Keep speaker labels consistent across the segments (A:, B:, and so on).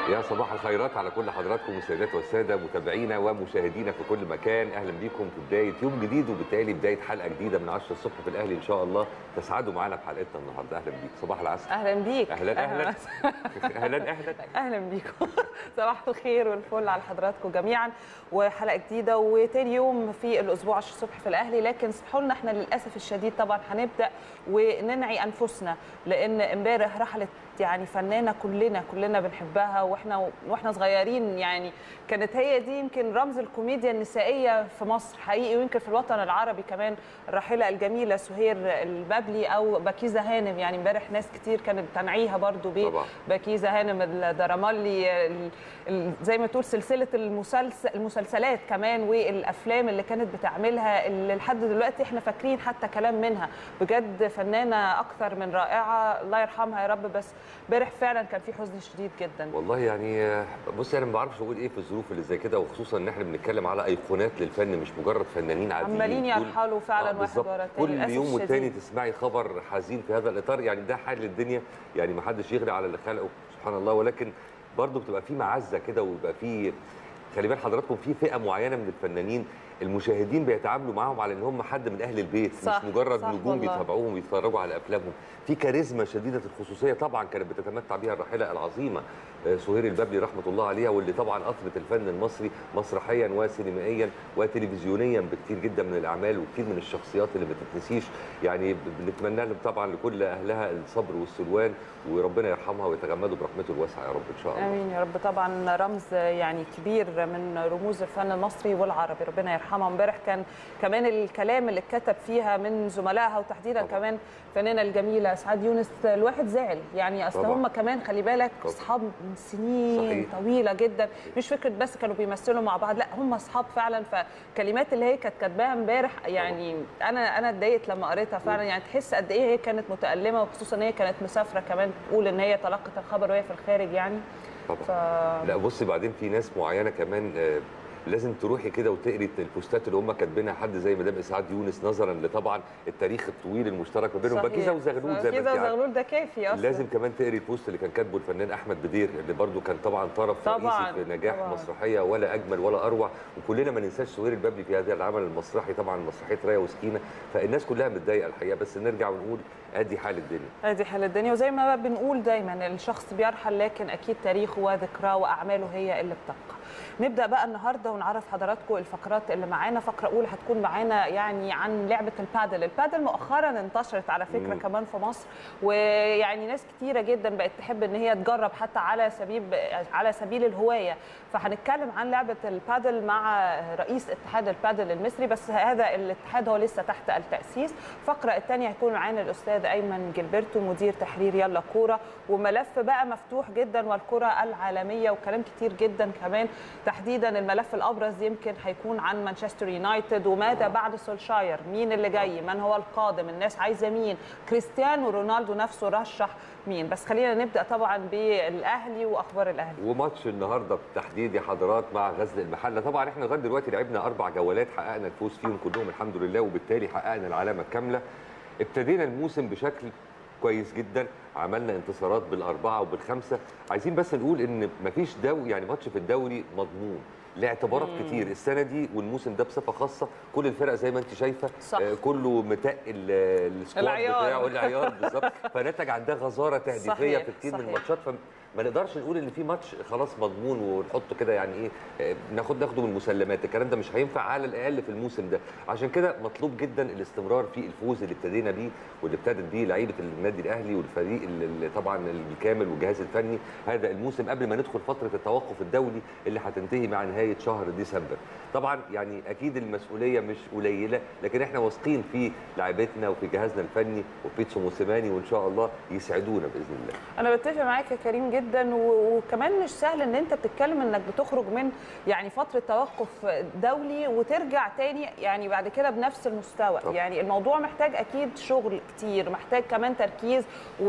A: يا صباح الخيرات على كل حضراتكم السيدات والساده متابعينا ومشاهدينا في كل مكان اهلا بيكم في بدايه يوم جديد وبالتالي بدايه حلقه جديده من 10 الصبح في الاهلي ان شاء الله تسعدوا معانا في حلقتنا النهارده اهلا بيك صباح العسل
B: اهلا بيك
A: اهلا اهلا اهلا اهلا
B: اهلا بيكم صباح الخير والفل على حضراتكم جميعا وحلقه جديده وتاني يوم في الاسبوع 10 الصبح في الاهلي لكن اسمحوا لنا احنا للاسف الشديد طبعا هنبدا وننعي انفسنا لان امبارح رحلت يعني فنانه كلنا كلنا بنحبها واحنا واحنا صغيرين يعني كانت هي دي يمكن رمز الكوميديا النسائيه في مصر حقيقي ويمكن في الوطن العربي كمان الراحله الجميله سهير البابلي او بكيزه هانم يعني امبارح ناس كتير كانت بتنعيها برضو
A: طبعا.
B: بكيزه هانم الدرامالي ال- ال- زي ما تقول سلسله المسلسل المسلسلات كمان والافلام اللي كانت بتعملها اللي لحد دلوقتي احنا فاكرين حتى كلام منها بجد فنانه اكثر من رائعه الله يرحمها يا رب بس امبارح فعلا كان في حزن شديد جدا
A: والله يعني بص انا ما بعرفش اقول ايه في الظروف اللي زي كده وخصوصا ان احنا بنتكلم على ايقونات للفن مش مجرد فنانين عاديين
B: عمالين
A: دول-
B: يرحلوا فعلا واحد
A: بالظبط.
B: ورا التاني
A: كل
B: للأسف
A: يوم
B: الشديد.
A: والتاني تسمعي خبر حزين في هذا الاطار يعني ده حال الدنيا يعني ما حدش يغني على اللي خلقه سبحان الله ولكن برضه بتبقى في معزه كده ويبقى في خلي بال حضراتكم في فئه معينه من الفنانين المشاهدين بيتعاملوا معاهم على ان هم حد من اهل البيت
B: صح،
A: مش مجرد
B: صح
A: نجوم
B: والله.
A: بيتابعوهم ويتفرجوا على افلامهم في كاريزما شديده الخصوصيه طبعا كانت بتتمتع بها الراحله العظيمه آه، سهير البابلي رحمه الله عليها واللي طبعا اثبت الفن المصري مسرحيا وسينمائيا وتلفزيونيا بكتير جدا من الاعمال وكتير من الشخصيات اللي ما تتنسيش يعني بنتمنى لهم طبعا لكل اهلها الصبر والسلوان وربنا يرحمها ويتغمده برحمته الواسعه يا رب ان شاء الله
B: امين يا رب طبعا رمز يعني كبير من رموز الفن المصري والعربي ربنا يرحمها امبارح كان كمان الكلام اللي اتكتب فيها من زملائها وتحديدا
A: طبعا.
B: كمان الفنانه الجميله اسعاد يونس الواحد زعل يعني اصل
A: طبعا.
B: هم كمان خلي بالك
A: طبعا.
B: اصحاب من سنين
A: صحيح.
B: طويله جدا مش فكره بس كانوا بيمثلوا مع بعض لا هم اصحاب فعلا فكلمات اللي هي كانت كاتباها امبارح يعني انا انا اتضايقت لما قريتها فعلا يعني تحس قد ايه هي كانت متالمه وخصوصا ان هي كانت مسافره كمان تقول ان هي تلقت الخبر وهي في الخارج يعني
A: طبعا
B: ف...
A: لا بصي بعدين في ناس معينه كمان آه، لازم تروحي كده وتقري البوستات اللي هم كاتبينها حد زي مدام اسعاد يونس نظرا لطبعا التاريخ الطويل المشترك ما بينهم
B: صحيح.
A: بكيزه وزغلول زي ما
B: بكيزه
A: انت عارفة.
B: وزغلول ده كافي اصلا
A: لازم كمان تقري البوست اللي كان كاتبه الفنان احمد بدير اللي برضو كان طبعا طرف
B: طبعاً،
A: رئيسي في نجاح
B: طبعاً.
A: مسرحيه ولا اجمل ولا اروع وكلنا ما ننساش سهير البابلي في هذا العمل المسرحي طبعا مسرحيه رايه وسكينه فالناس كلها متضايقه الحقيقه بس نرجع ونقول ادي حال الدنيا
B: ادي حال الدنيا وزي ما بنقول دايما الشخص بيرحل لكن اكيد تاريخه وذكراه واعماله هي اللي بتبقى نبدا بقى النهارده ونعرف حضراتكم الفقرات اللي معانا فقره اولى هتكون معانا يعني عن لعبه البادل البادل مؤخرا انتشرت على فكره
A: مم.
B: كمان في مصر ويعني ناس كتيره جدا بقت تحب ان هي تجرب حتى على سبيل على سبيل الهوايه فهنتكلم عن لعبه البادل مع رئيس اتحاد البادل المصري بس هذا الاتحاد هو لسه تحت التاسيس الفقره الثانيه هيكون معانا الاستاذ ايمن جilberto مدير تحرير يلا كوره وملف بقى مفتوح جدا والكره العالميه وكلام كتير جدا كمان تحديدا الملف الابرز يمكن هيكون عن مانشستر يونايتد وماذا بعد سولشاير مين اللي جاي من هو القادم الناس عايزه مين كريستيانو رونالدو نفسه رشح مين بس خلينا نبدا طبعا بالاهلي واخبار الاهلي
A: وماتش النهارده بالتحديد يا حضرات مع غزل المحله طبعا احنا لغايه دلوقتي لعبنا اربع جولات حققنا الفوز فيهم كلهم الحمد لله وبالتالي حققنا العلامه الكامله ابتدينا الموسم بشكل كويس جدا عملنا انتصارات بالاربعه وبالخمسه عايزين بس نقول ان مفيش دو يعني ماتش في الدوري مضمون لاعتبارات كتير السنه دي والموسم ده بصفه خاصه كل الفرق زي ما انت شايفه
B: صح.
A: آه، كله متقل آه، السكواد
B: العيار.
A: بتاعه العيار بالظبط فنتج عن ده غزاره تهديفيه
B: صحيح،
A: في كتير من
B: صحيح.
A: الماتشات فما نقدرش نقول ان في ماتش خلاص مضمون ونحطه كده يعني ايه آه، ناخد ناخده من المسلمات الكلام ده مش هينفع على الاقل في الموسم ده عشان كده مطلوب جدا الاستمرار في الفوز اللي ابتدينا بيه واللي ابتدت بيه لعيبه النادي الاهلي والفريق اللي اللي طبعا الكامل والجهاز الفني هذا الموسم قبل ما ندخل فتره التوقف الدولي اللي هتنتهي مع نهايه شهر ديسمبر طبعا يعني اكيد المسؤوليه مش قليله لكن احنا واثقين في لاعبتنا وفي جهازنا الفني وبيتسو موسيماني وان شاء الله يسعدونا باذن الله
B: انا بتفق معاك يا كريم جدا و- وكمان مش سهل ان انت بتتكلم انك بتخرج من يعني فتره توقف دولي وترجع تاني يعني بعد كده بنفس المستوى
A: طبعا.
B: يعني الموضوع محتاج اكيد شغل كتير محتاج كمان تركيز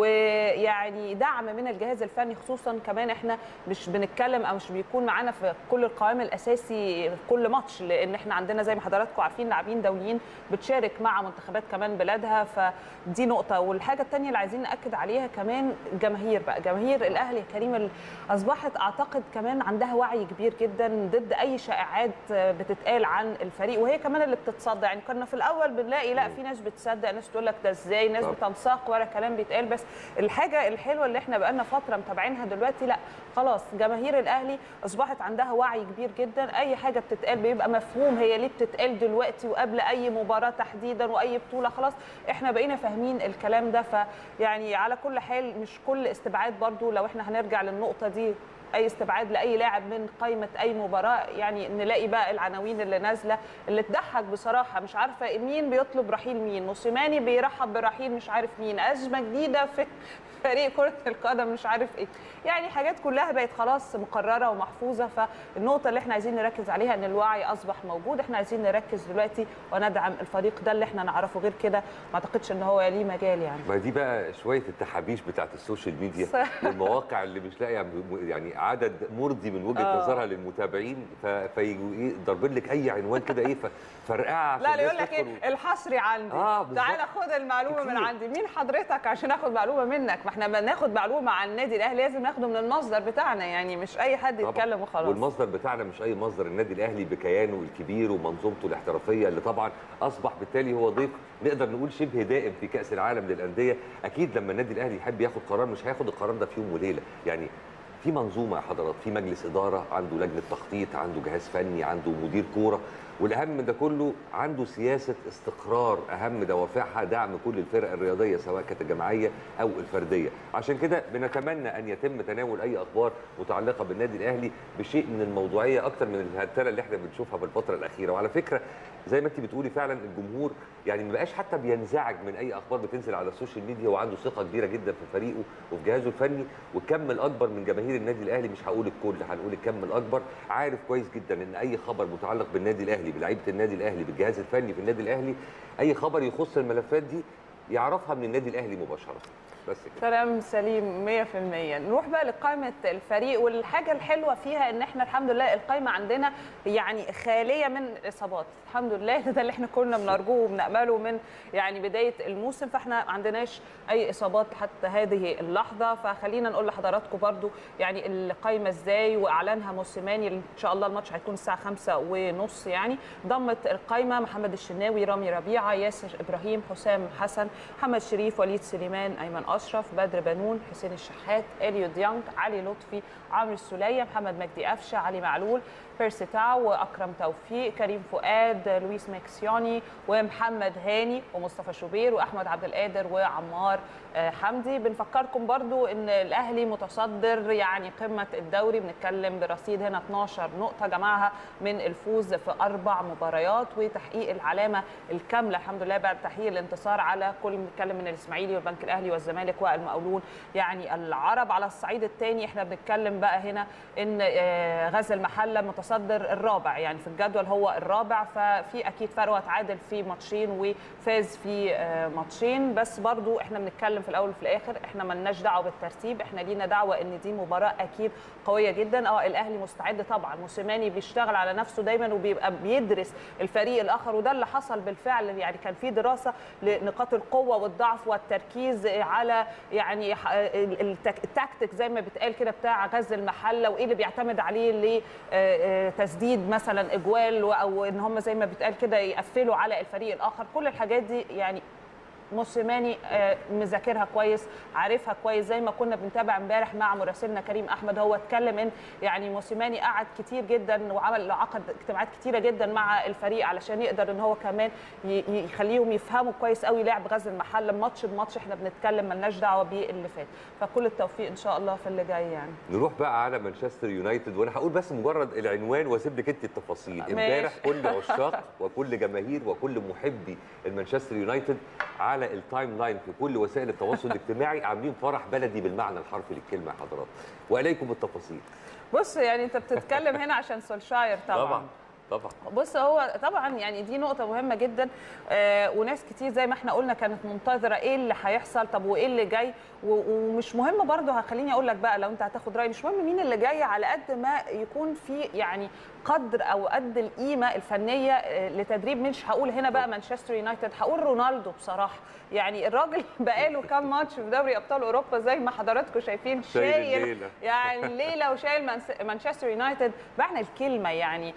B: ويعني دعم من الجهاز الفني خصوصا كمان احنا مش بنتكلم او مش بيكون معانا في كل القوام الاساسي في كل ماتش لان احنا عندنا زي ما حضراتكم عارفين لاعبين دوليين بتشارك مع منتخبات كمان بلادها فدي نقطه والحاجه الثانيه اللي عايزين ناكد عليها كمان الجماهير بقى جماهير الاهلي الاهلي يا كريم ال- اصبحت اعتقد كمان عندها وعي كبير جدا ضد اي شائعات بتتقال عن الفريق وهي كمان اللي بتتصدى يعني كنا في الاول بنلاقي لا في ناس بتصدق ناس تقول لك ده ازاي ناس
A: طبعا.
B: بتنساق ورا كلام بيتقال بس الحاجه الحلوه اللي احنا بقالنا فتره متابعينها دلوقتي لا خلاص جماهير الاهلي اصبحت عندها وعي كبير جدا اي حاجه بتتقال بيبقى مفهوم هي ليه بتتقال دلوقتي وقبل اي مباراه تحديدا واي بطوله خلاص احنا بقينا فاهمين الكلام ده فيعني على كل حال مش كل استبعاد برضو لو احنا هنرجع للنقطه دي اي استبعاد لاي لاعب من قائمه اي مباراه يعني نلاقي بقى العناوين اللي نازله اللي تضحك بصراحه مش عارفه مين بيطلب رحيل مين موسيماني بيرحب برحيل مش عارف مين ازمه جديده في فريق كره القدم مش عارف ايه يعني حاجات كلها بقت خلاص مقرره ومحفوظه فالنقطه اللي احنا عايزين نركز عليها ان الوعي اصبح موجود احنا عايزين نركز دلوقتي وندعم الفريق ده اللي احنا نعرفه غير كده ما اعتقدش ان هو ليه مجال يعني
A: ما دي بقى شويه التحابيش بتاعت السوشيال ميديا
B: صح.
A: والمواقع اللي مش لاقيه يعني عدد مرضي من وجهه
B: آه.
A: نظرها للمتابعين ف- فيجوا ايه ضاربين لك اي عنوان كده ايه ف- فرقعه عشان
B: لا اللي
A: الناس
B: يقول لك
A: تدخل
B: ايه الحصري عندي
A: آه، بالظبط.
B: تعالى خد المعلومه من
A: كتير.
B: عندي مين حضرتك عشان اخد معلومه منك ما احنا بناخد معلومه عن النادي الاهلي لازم ناخده من المصدر بتاعنا يعني مش اي حد
A: طبعاً.
B: يتكلم وخلاص
A: والمصدر بتاعنا مش اي مصدر النادي الاهلي بكيانه الكبير ومنظومته الاحترافيه اللي طبعا اصبح بالتالي هو ضيف نقدر نقول شبه دائم في كاس العالم للانديه اكيد لما النادي الاهلي يحب ياخد قرار مش هياخد القرار ده في يوم وليله يعني في منظومه يا حضرات في مجلس اداره عنده لجنه تخطيط عنده جهاز فني عنده مدير كوره والاهم من ده كله عنده سياسه استقرار اهم دوافعها دعم كل الفرق الرياضيه سواء كانت الجماعيه او الفرديه عشان كده بنتمنى ان يتم تناول اي اخبار متعلقه بالنادي الاهلي بشيء من الموضوعيه اكتر من الهرتله اللي احنا بنشوفها بالفتره الاخيره وعلى فكره زي ما انت بتقولي فعلا الجمهور يعني ما بقاش حتى بينزعج من اي اخبار بتنزل على السوشيال ميديا وعنده ثقه كبيره جدا في فريقه وفي جهازه الفني والكم الاكبر من جماهير النادي الاهلي مش هقول الكل هنقول الكم الاكبر عارف كويس جدا ان اي خبر متعلق بالنادي الاهلي بلعيبه النادي الاهلي بالجهاز الفني في النادي الاهلي اي خبر يخص الملفات دي يعرفها من النادي الاهلي مباشره بس كده
B: كلام سليم 100% نروح بقى لقائمه الفريق والحاجه الحلوه فيها ان احنا الحمد لله القائمه عندنا يعني خاليه من الاصابات الحمد لله ده اللي احنا كنا بنرجوه وبنامله من يعني بدايه الموسم فاحنا ما عندناش اي اصابات حتى هذه اللحظه فخلينا نقول لحضراتكم برضو يعني القائمه ازاي واعلانها موسيماني ان شاء الله الماتش هيكون الساعه 5 ونص يعني ضمت القائمه محمد الشناوي رامي ربيعه ياسر ابراهيم حسام حسن محمد شريف وليد سليمان ايمن اشرف بدر بنون حسين الشحات اليو ديانج علي لطفي عمرو السوليه محمد مجدي قفشه علي معلول بيرسي تاو واكرم توفيق كريم فؤاد لويس ماكسيوني ومحمد هاني ومصطفى شوبير واحمد عبد القادر وعمار آه، حمدي بنفكركم برضو ان الاهلي متصدر يعني قمه الدوري بنتكلم برصيد هنا 12 نقطه جمعها من الفوز في اربع مباريات وتحقيق العلامه الكامله الحمد لله بعد تحقيق الانتصار على كل بنتكلم من الاسماعيلي والبنك الاهلي والزمالك والمقاولون يعني العرب على الصعيد الثاني احنا بنتكلم بقى هنا ان آه، غزل المحله متصدر الرابع يعني في الجدول هو الرابع ففي اكيد فرق وتعادل في ماتشين وفاز في آه، ماتشين بس برضو احنا بنتكلم في الاول وفي الاخر احنا ملناش دعوه بالترتيب احنا لينا دعوه ان دي مباراه اكيد قويه جدا اه الاهلي مستعد طبعا موسيماني بيشتغل على نفسه دايما وبيبقى بيدرس الفريق الاخر وده اللي حصل بالفعل يعني كان في دراسه لنقاط القوه والضعف والتركيز على يعني ح- التك- التكتيك زي ما بيتقال كده بتاع غزل المحله وايه اللي بيعتمد عليه لتسديد مثلا اجوال او ان هم زي ما بيتقال كده يقفلوا على الفريق الاخر كل الحاجات دي يعني موسيماني آه، مذاكرها كويس عارفها كويس زي ما كنا بنتابع امبارح مع مراسلنا كريم احمد هو اتكلم ان يعني موسيماني قعد كتير جدا وعمل عقد اجتماعات كتيره جدا مع الفريق علشان يقدر ان هو كمان ي- ي- يخليهم يفهموا كويس قوي لعب غزل المحله ماتش بماتش احنا بنتكلم ملناش دعوه باللي فات فكل التوفيق ان شاء الله في اللي جاي يعني
A: نروح بقى على مانشستر يونايتد وانا هقول بس مجرد العنوان واسيب لك انت التفاصيل
B: ماشي.
A: امبارح كل عشاق وكل جماهير وكل محبي المانشستر يونايتد على التايم لاين في كل وسائل التواصل الاجتماعي عاملين فرح بلدي بالمعنى الحرفي للكلمه يا حضرات واليكم التفاصيل
B: بص يعني انت بتتكلم هنا عشان سولشاير طبعا,
A: طبعاً. طبعا
B: بص هو طبعا يعني دي نقطة مهمة جدا آه وناس كتير زي ما احنا قلنا كانت منتظرة ايه اللي هيحصل طب وايه اللي جاي و- ومش مهم برضه هخليني اقول لك بقى لو انت هتاخد رأيي مش مهم مين اللي جاي على قد ما يكون في يعني قدر او قد القيمة الفنية آه، لتدريب مش هقول هنا بقى مانشستر يونايتد هقول رونالدو بصراحة يعني الراجل بقاله كام ماتش في دوري ابطال اوروبا زي ما حضراتكم شايفين
A: شايل
B: شايل
A: الليلة.
B: يعني ليله وشايل مانس- مانشستر يونايتد معنى الكلمه يعني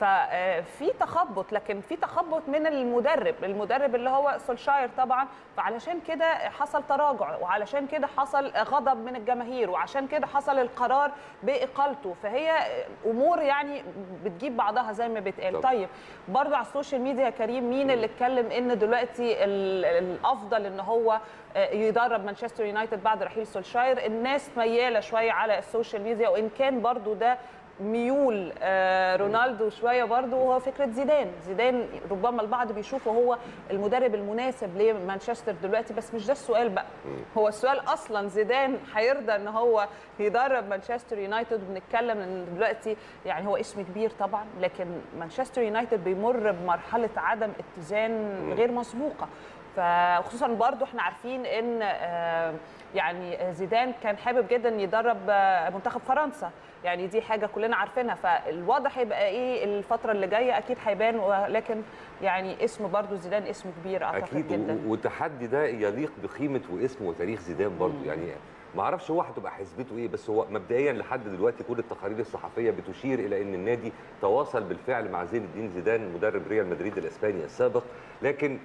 B: ففي تخبط لكن في تخبط من المدرب المدرب اللي هو سولشاير طبعا فعلشان كده حصل تراجع وعلشان كده حصل غضب من الجماهير وعشان كده حصل القرار باقالته فهي امور يعني بتجيب بعضها زي ما بيتقال
A: طبعا.
B: طيب برضه على السوشيال ميديا يا كريم مين اللي اتكلم ان دلوقتي ال- الافضل ان هو آه، يدرب مانشستر يونايتد بعد رحيل سولشاير الناس مياله شويه على السوشيال ميديا وان كان برضو ده ميول آه، رونالدو شويه برضو وهو فكره زيدان زيدان ربما البعض بيشوفه هو المدرب المناسب لمانشستر دلوقتي بس مش ده السؤال بقى هو السؤال اصلا زيدان هيرضى ان هو يدرب مانشستر يونايتد وبنتكلم ان دلوقتي يعني هو اسم كبير طبعا لكن مانشستر يونايتد بيمر بمرحله عدم اتزان غير مسبوقه فخصوصا برضو احنا عارفين ان آه، يعني زيدان كان حابب جدا يدرب آه، منتخب فرنسا يعني دي حاجه كلنا عارفينها فالواضح هيبقى ايه الفتره اللي جايه اكيد هيبان ولكن يعني اسم برضو زيدان اسم كبير اعتقد
A: اكيد
B: جدا
A: و- والتحدي ده يليق بقيمه واسم وتاريخ زيدان برضه يعني ما اعرفش هو هتبقى حسبته ايه بس هو مبدئيا لحد دلوقتي كل التقارير الصحفيه بتشير الى ان النادي تواصل بالفعل مع زين الدين زيدان مدرب ريال مدريد الاسباني السابق لكن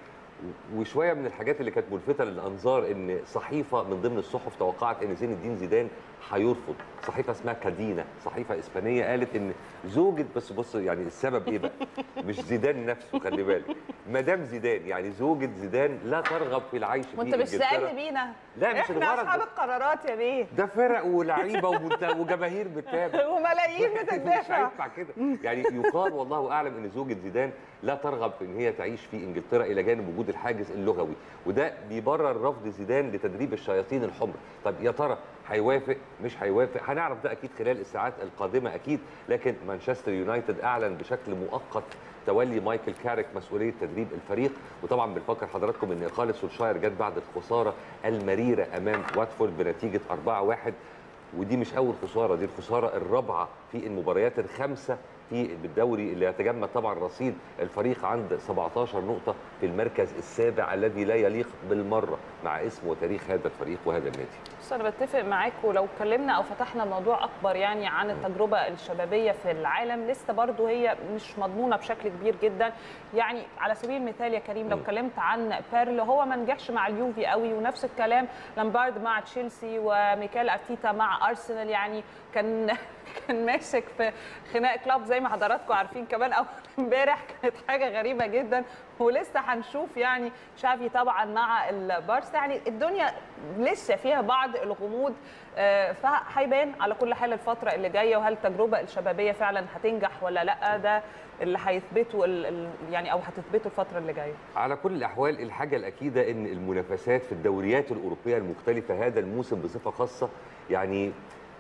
A: وشويه من الحاجات اللي كانت ملفته للانظار ان صحيفه من ضمن الصحف توقعت ان زين الدين زيدان هيرفض صحيفه اسمها كادينا صحيفه اسبانيه قالت ان زوجة بس بص يعني السبب ايه بقى مش زيدان نفسه خلي بالك مدام زيدان يعني زوجة زيدان لا ترغب في العيش في
B: وانت مش
A: إنجلترا.
B: سألني بينا
A: لا، مش
B: احنا
A: الغرض
B: اصحاب
A: ده.
B: القرارات يا بيه
A: ده فرق ولعيبه ومنت- وجماهير بتتابع
B: وملايين
A: مش
B: بتدافع
A: هينفع كده يعني يقال والله اعلم ان زوجة زيدان لا ترغب في ان هي تعيش في انجلترا الى جانب وجود الحاجز اللغوي وده بيبرر رفض زيدان لتدريب الشياطين الحمر طب يا ترى هيوافق مش هيوافق هنعرف ده اكيد خلال الساعات القادمه اكيد لكن مانشستر يونايتد اعلن بشكل مؤقت تولي مايكل كاريك مسؤوليه تدريب الفريق وطبعا بنفكر حضراتكم ان اقاله سولشاير جت بعد الخساره المريره امام واتفورد بنتيجه 4-1 ودي مش اول خساره دي الخساره الرابعه في المباريات الخمسه في الدوري اللي يتجمد طبعا رصيد الفريق عند 17 نقطه في المركز السابع الذي لا يليق بالمره مع اسم وتاريخ هذا الفريق وهذا النادي
B: بص انا بتفق معاك ولو اتكلمنا او فتحنا موضوع اكبر يعني عن التجربه الشبابيه في العالم لسه برضو هي مش مضمونه بشكل كبير جدا يعني على سبيل المثال يا كريم لو
A: م.
B: اتكلمت عن بيرلو هو ما نجحش مع اليوفي قوي ونفس الكلام لامبارد مع تشيلسي وميكال ارتيتا مع ارسنال يعني كان كان ماسك في خناق كلاب زي ما حضراتكم عارفين كمان اول امبارح كانت حاجه غريبه جدا ولسه هنشوف يعني شافي طبعا مع البارسا يعني الدنيا لسه فيها بعض الغموض آه، فهيبان على كل حال الفتره اللي جايه وهل التجربه الشبابيه فعلا هتنجح ولا لا ده اللي هيثبته ال- ال- يعني او هتثبته الفتره اللي جايه
A: على كل الاحوال الحاجه الاكيده ان المنافسات في الدوريات الاوروبيه المختلفه هذا الموسم بصفه خاصه يعني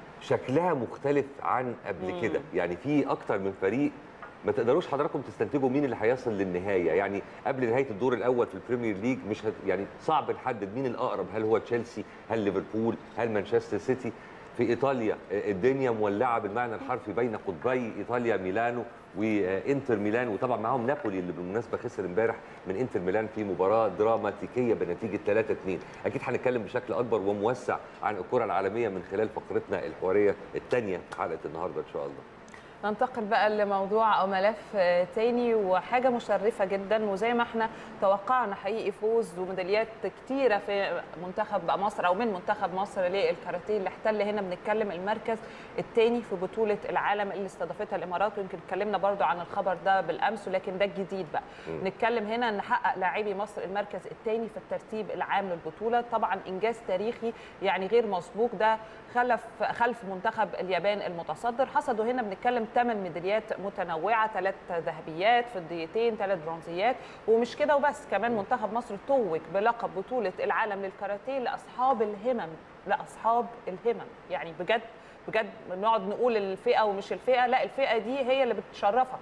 A: شكلها مختلف عن قبل
B: مم.
A: كده يعني في اكتر من فريق ما تقدروش حضراتكم تستنتجوا مين اللي هيصل للنهايه يعني قبل نهايه الدور الاول في البريمير ليج مش هت يعني صعب نحدد مين الاقرب هل هو تشيلسي هل ليفربول هل مانشستر سيتي في ايطاليا الدنيا مولعه بالمعنى الحرفي بين قطبي ايطاليا ميلانو وانتر ميلان وطبعا معاهم نابولي اللي بالمناسبه خسر امبارح من انتر ميلان في مباراه دراماتيكيه بنتيجه 3 2 اكيد هنتكلم بشكل اكبر وموسع عن الكره العالميه من خلال فقرتنا الحواريه الثانيه في حلقه النهارده ان شاء الله
B: ننتقل بقى لموضوع او ملف آه، تاني وحاجه مشرفه جدا وزي ما احنا توقعنا حقيقي فوز وميداليات كتيره في منتخب مصر او من منتخب مصر للكاراتيه اللي احتل هنا بنتكلم المركز الثاني في بطوله العالم اللي استضافتها الامارات ويمكن اتكلمنا برضو عن الخبر ده بالامس ولكن ده الجديد بقى
A: مم.
B: نتكلم هنا ان حقق لاعبي مصر المركز الثاني في الترتيب العام للبطوله طبعا انجاز تاريخي يعني غير مسبوق ده خلف خلف منتخب اليابان المتصدر حصدوا هنا بنتكلم ثمان ميداليات متنوعه ثلاث ذهبيات فضيتين ثلاث برونزيات ومش كده وبس كمان منتخب مصر توج بلقب بطوله العالم للكاراتيه لاصحاب الهمم لاصحاب الهمم يعني بجد بجد بنقعد نقول الفئه ومش الفئه لا الفئه دي هي اللي بتشرفك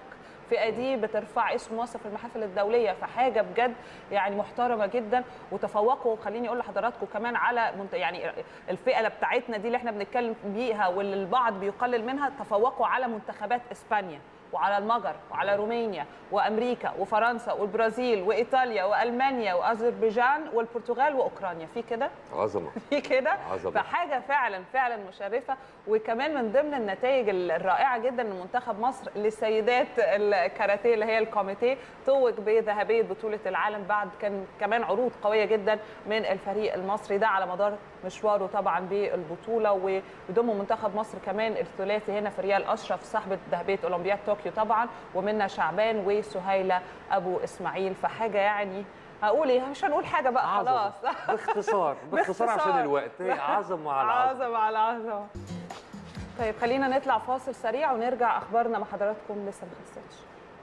B: الفئه دي بترفع اسم مصر في المحافل الدوليه فحاجه بجد يعني محترمه جدا وتفوقوا خليني اقول لحضراتكم كمان على منت... يعني الفئه بتاعتنا دي اللي احنا بنتكلم بيها واللي البعض بيقلل منها تفوقوا على منتخبات اسبانيا وعلى المجر وعلى رومانيا وامريكا وفرنسا والبرازيل وايطاليا والمانيا واذربيجان والبرتغال واوكرانيا في كده
A: عظمه
B: في كده
A: عظمة.
B: فحاجه فعلا فعلا مشرفه وكمان من ضمن النتائج الرائعه جدا ان منتخب مصر للسيدات الكاراتيه اللي هي الكوميتيه توج بذهبيه بطوله العالم بعد كان كمان عروض قويه جدا من الفريق المصري ده على مدار مشواره طبعا بالبطوله ويضم منتخب مصر كمان الثلاثي هنا في ريال اشرف صاحبه ذهبيه اولمبياد طوكيو طبعا ومنى شعبان وسهيله ابو اسماعيل فحاجه يعني هقول ايه مش هنقول حاجه بقى
A: عظمة.
B: خلاص
A: باختصار باختصار عشان
B: باختصار.
A: الوقت هي عظمه على عظمه
B: عظمه على عظمه طيب خلينا نطلع فاصل سريع ونرجع اخبارنا مع حضراتكم لسه ما خلصتش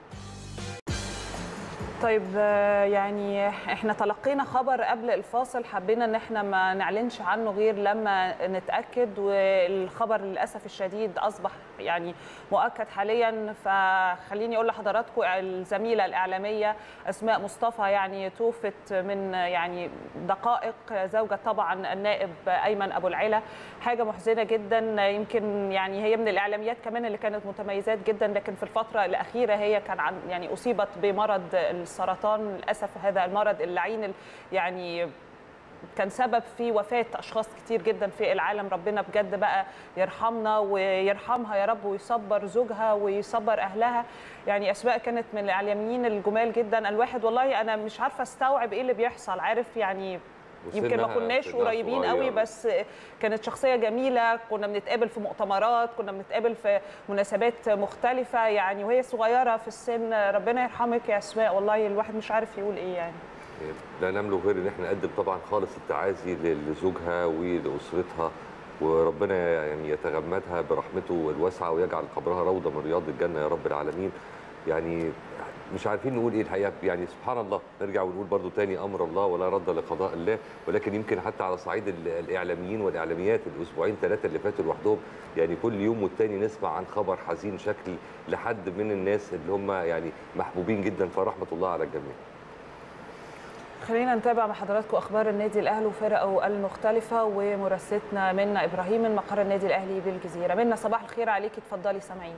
B: طيب آه، يعني احنا تلقينا خبر قبل الفاصل حبينا ان احنا ما نعلنش عنه غير لما نتاكد والخبر للاسف الشديد اصبح يعني مؤكد حاليا فخليني اقول لحضراتكم الزميله الاعلاميه اسماء مصطفى يعني توفت من يعني دقائق زوجة طبعا النائب ايمن ابو العلا حاجه محزنه جدا يمكن يعني هي من الاعلاميات كمان اللي كانت متميزات جدا لكن في الفتره الاخيره هي كان عن يعني اصيبت بمرض السرطان للاسف هذا المرض اللعين ال- يعني كان سبب في وفاة أشخاص كتير جدا في العالم ربنا بجد بقى يرحمنا ويرحمها يا رب ويصبر زوجها ويصبر أهلها يعني أسماء كانت من الإعلاميين الجمال جدا الواحد والله أنا مش عارفة استوعب إيه اللي بيحصل عارف يعني يمكن ما
A: وسنها-
B: كناش
A: سنها
B: قريبين
A: صغير.
B: قوي بس كانت شخصيه جميله كنا بنتقابل في مؤتمرات كنا بنتقابل في مناسبات مختلفه يعني وهي صغيره في السن ربنا يرحمك يا اسماء والله الواحد مش عارف يقول ايه يعني
A: لا نملك غير ان احنا نقدم طبعا خالص التعازي لزوجها ولاسرتها وربنا يعني يتغمدها برحمته الواسعه ويجعل قبرها روضه من رياض الجنه يا رب العالمين يعني مش عارفين نقول ايه الحقيقه يعني سبحان الله نرجع ونقول برضو تاني امر الله ولا رد لقضاء الله ولكن يمكن حتى على صعيد ال- الاعلاميين والاعلاميات الاسبوعين ثلاثه اللي فاتوا لوحدهم يعني كل يوم والتاني نسمع عن خبر حزين شكل لحد من الناس اللي هم يعني محبوبين جدا فرحمه الله على الجميع
B: خلينا نتابع مع حضراتكم اخبار النادي الاهلي وفرقه المختلفه ومراسلتنا منى ابراهيم من مقر النادي الاهلي بالجزيره منى صباح الخير عليكي اتفضلي سامعينك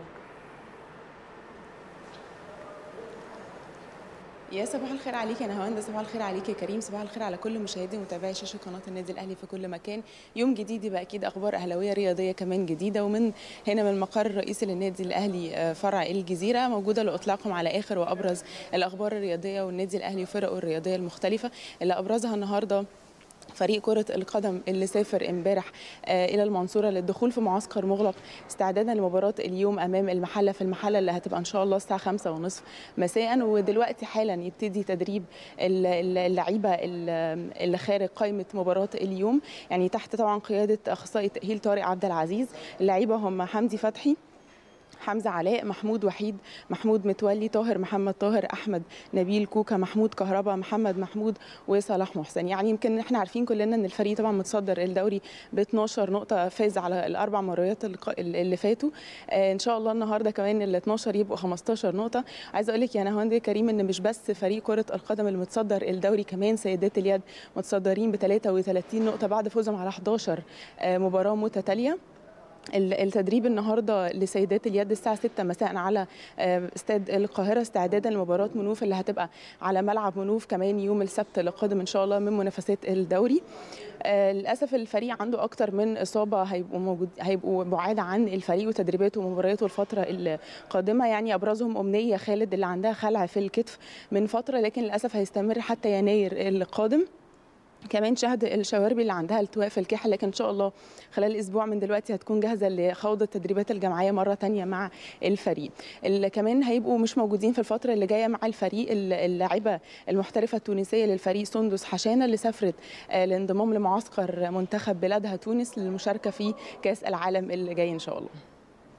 C: يا صباح الخير عليك يا نهاوند صباح الخير عليك يا كريم صباح الخير على كل مشاهدي ومتابعي شاشه قناه النادي الاهلي في كل مكان يوم جديد يبقى اكيد اخبار اهلاويه رياضيه كمان جديده ومن هنا من المقر الرئيسي للنادي الاهلي آه، فرع الجزيره موجوده لاطلاقهم على اخر وابرز الاخبار الرياضيه والنادي الاهلي وفرقه الرياضيه المختلفه اللي ابرزها النهارده فريق كرة القدم اللي سافر امبارح آه، إلى المنصورة للدخول في معسكر مغلق استعدادا لمباراة اليوم أمام المحلة في المحلة اللي هتبقى إن شاء الله الساعة خمسة ونصف مساء ودلوقتي حالا يبتدي تدريب ال- ال- اللعيبة ال- اللي خارج قائمة مباراة اليوم يعني تحت طبعا قيادة أخصائي التأهيل طارق عبد العزيز اللعيبة هم حمدي فتحي حمزه علاء محمود وحيد محمود متولي طاهر محمد طاهر احمد نبيل كوكا محمود كهربا محمد محمود وصلاح محسن يعني يمكن احنا عارفين كلنا ان الفريق طبعا متصدر الدوري ب 12 نقطه فاز على الاربع مرات الق- اللي فاتوا آه ان شاء الله النهارده كمان ال 12 يبقوا 15 نقطه عايزه اقول لك يا نهاوند كريم ان مش بس فريق كره القدم اللي متصدر الدوري كمان سيدات اليد متصدرين ب 33 نقطه بعد فوزهم على 11 آه مباراه متتاليه ال- التدريب النهارده لسيدات اليد الساعه 6 مساء على آه، استاد القاهره استعدادا لمباراه منوف اللي هتبقى على ملعب منوف كمان يوم السبت القادم ان شاء الله من منافسات الدوري آه، للاسف الفريق عنده اكتر من اصابه هيبقوا موجود هيبقوا بعاد عن الفريق وتدريباته ومبارياته الفتره القادمه يعني ابرزهم امنيه خالد اللي عندها خلع في الكتف من فتره لكن للاسف هيستمر حتى يناير القادم كمان شهد الشواربي اللي عندها التواء في الكحل لكن ان شاء الله خلال اسبوع من دلوقتي هتكون جاهزه لخوض التدريبات الجماعيه مره تانية مع الفريق اللي كمان هيبقوا مش موجودين في الفتره اللي جايه مع الفريق اللاعبه المحترفه التونسيه للفريق سندس حشانه اللي سافرت آه، لانضمام لمعسكر منتخب بلادها تونس للمشاركه في كاس العالم اللي جاي ان شاء الله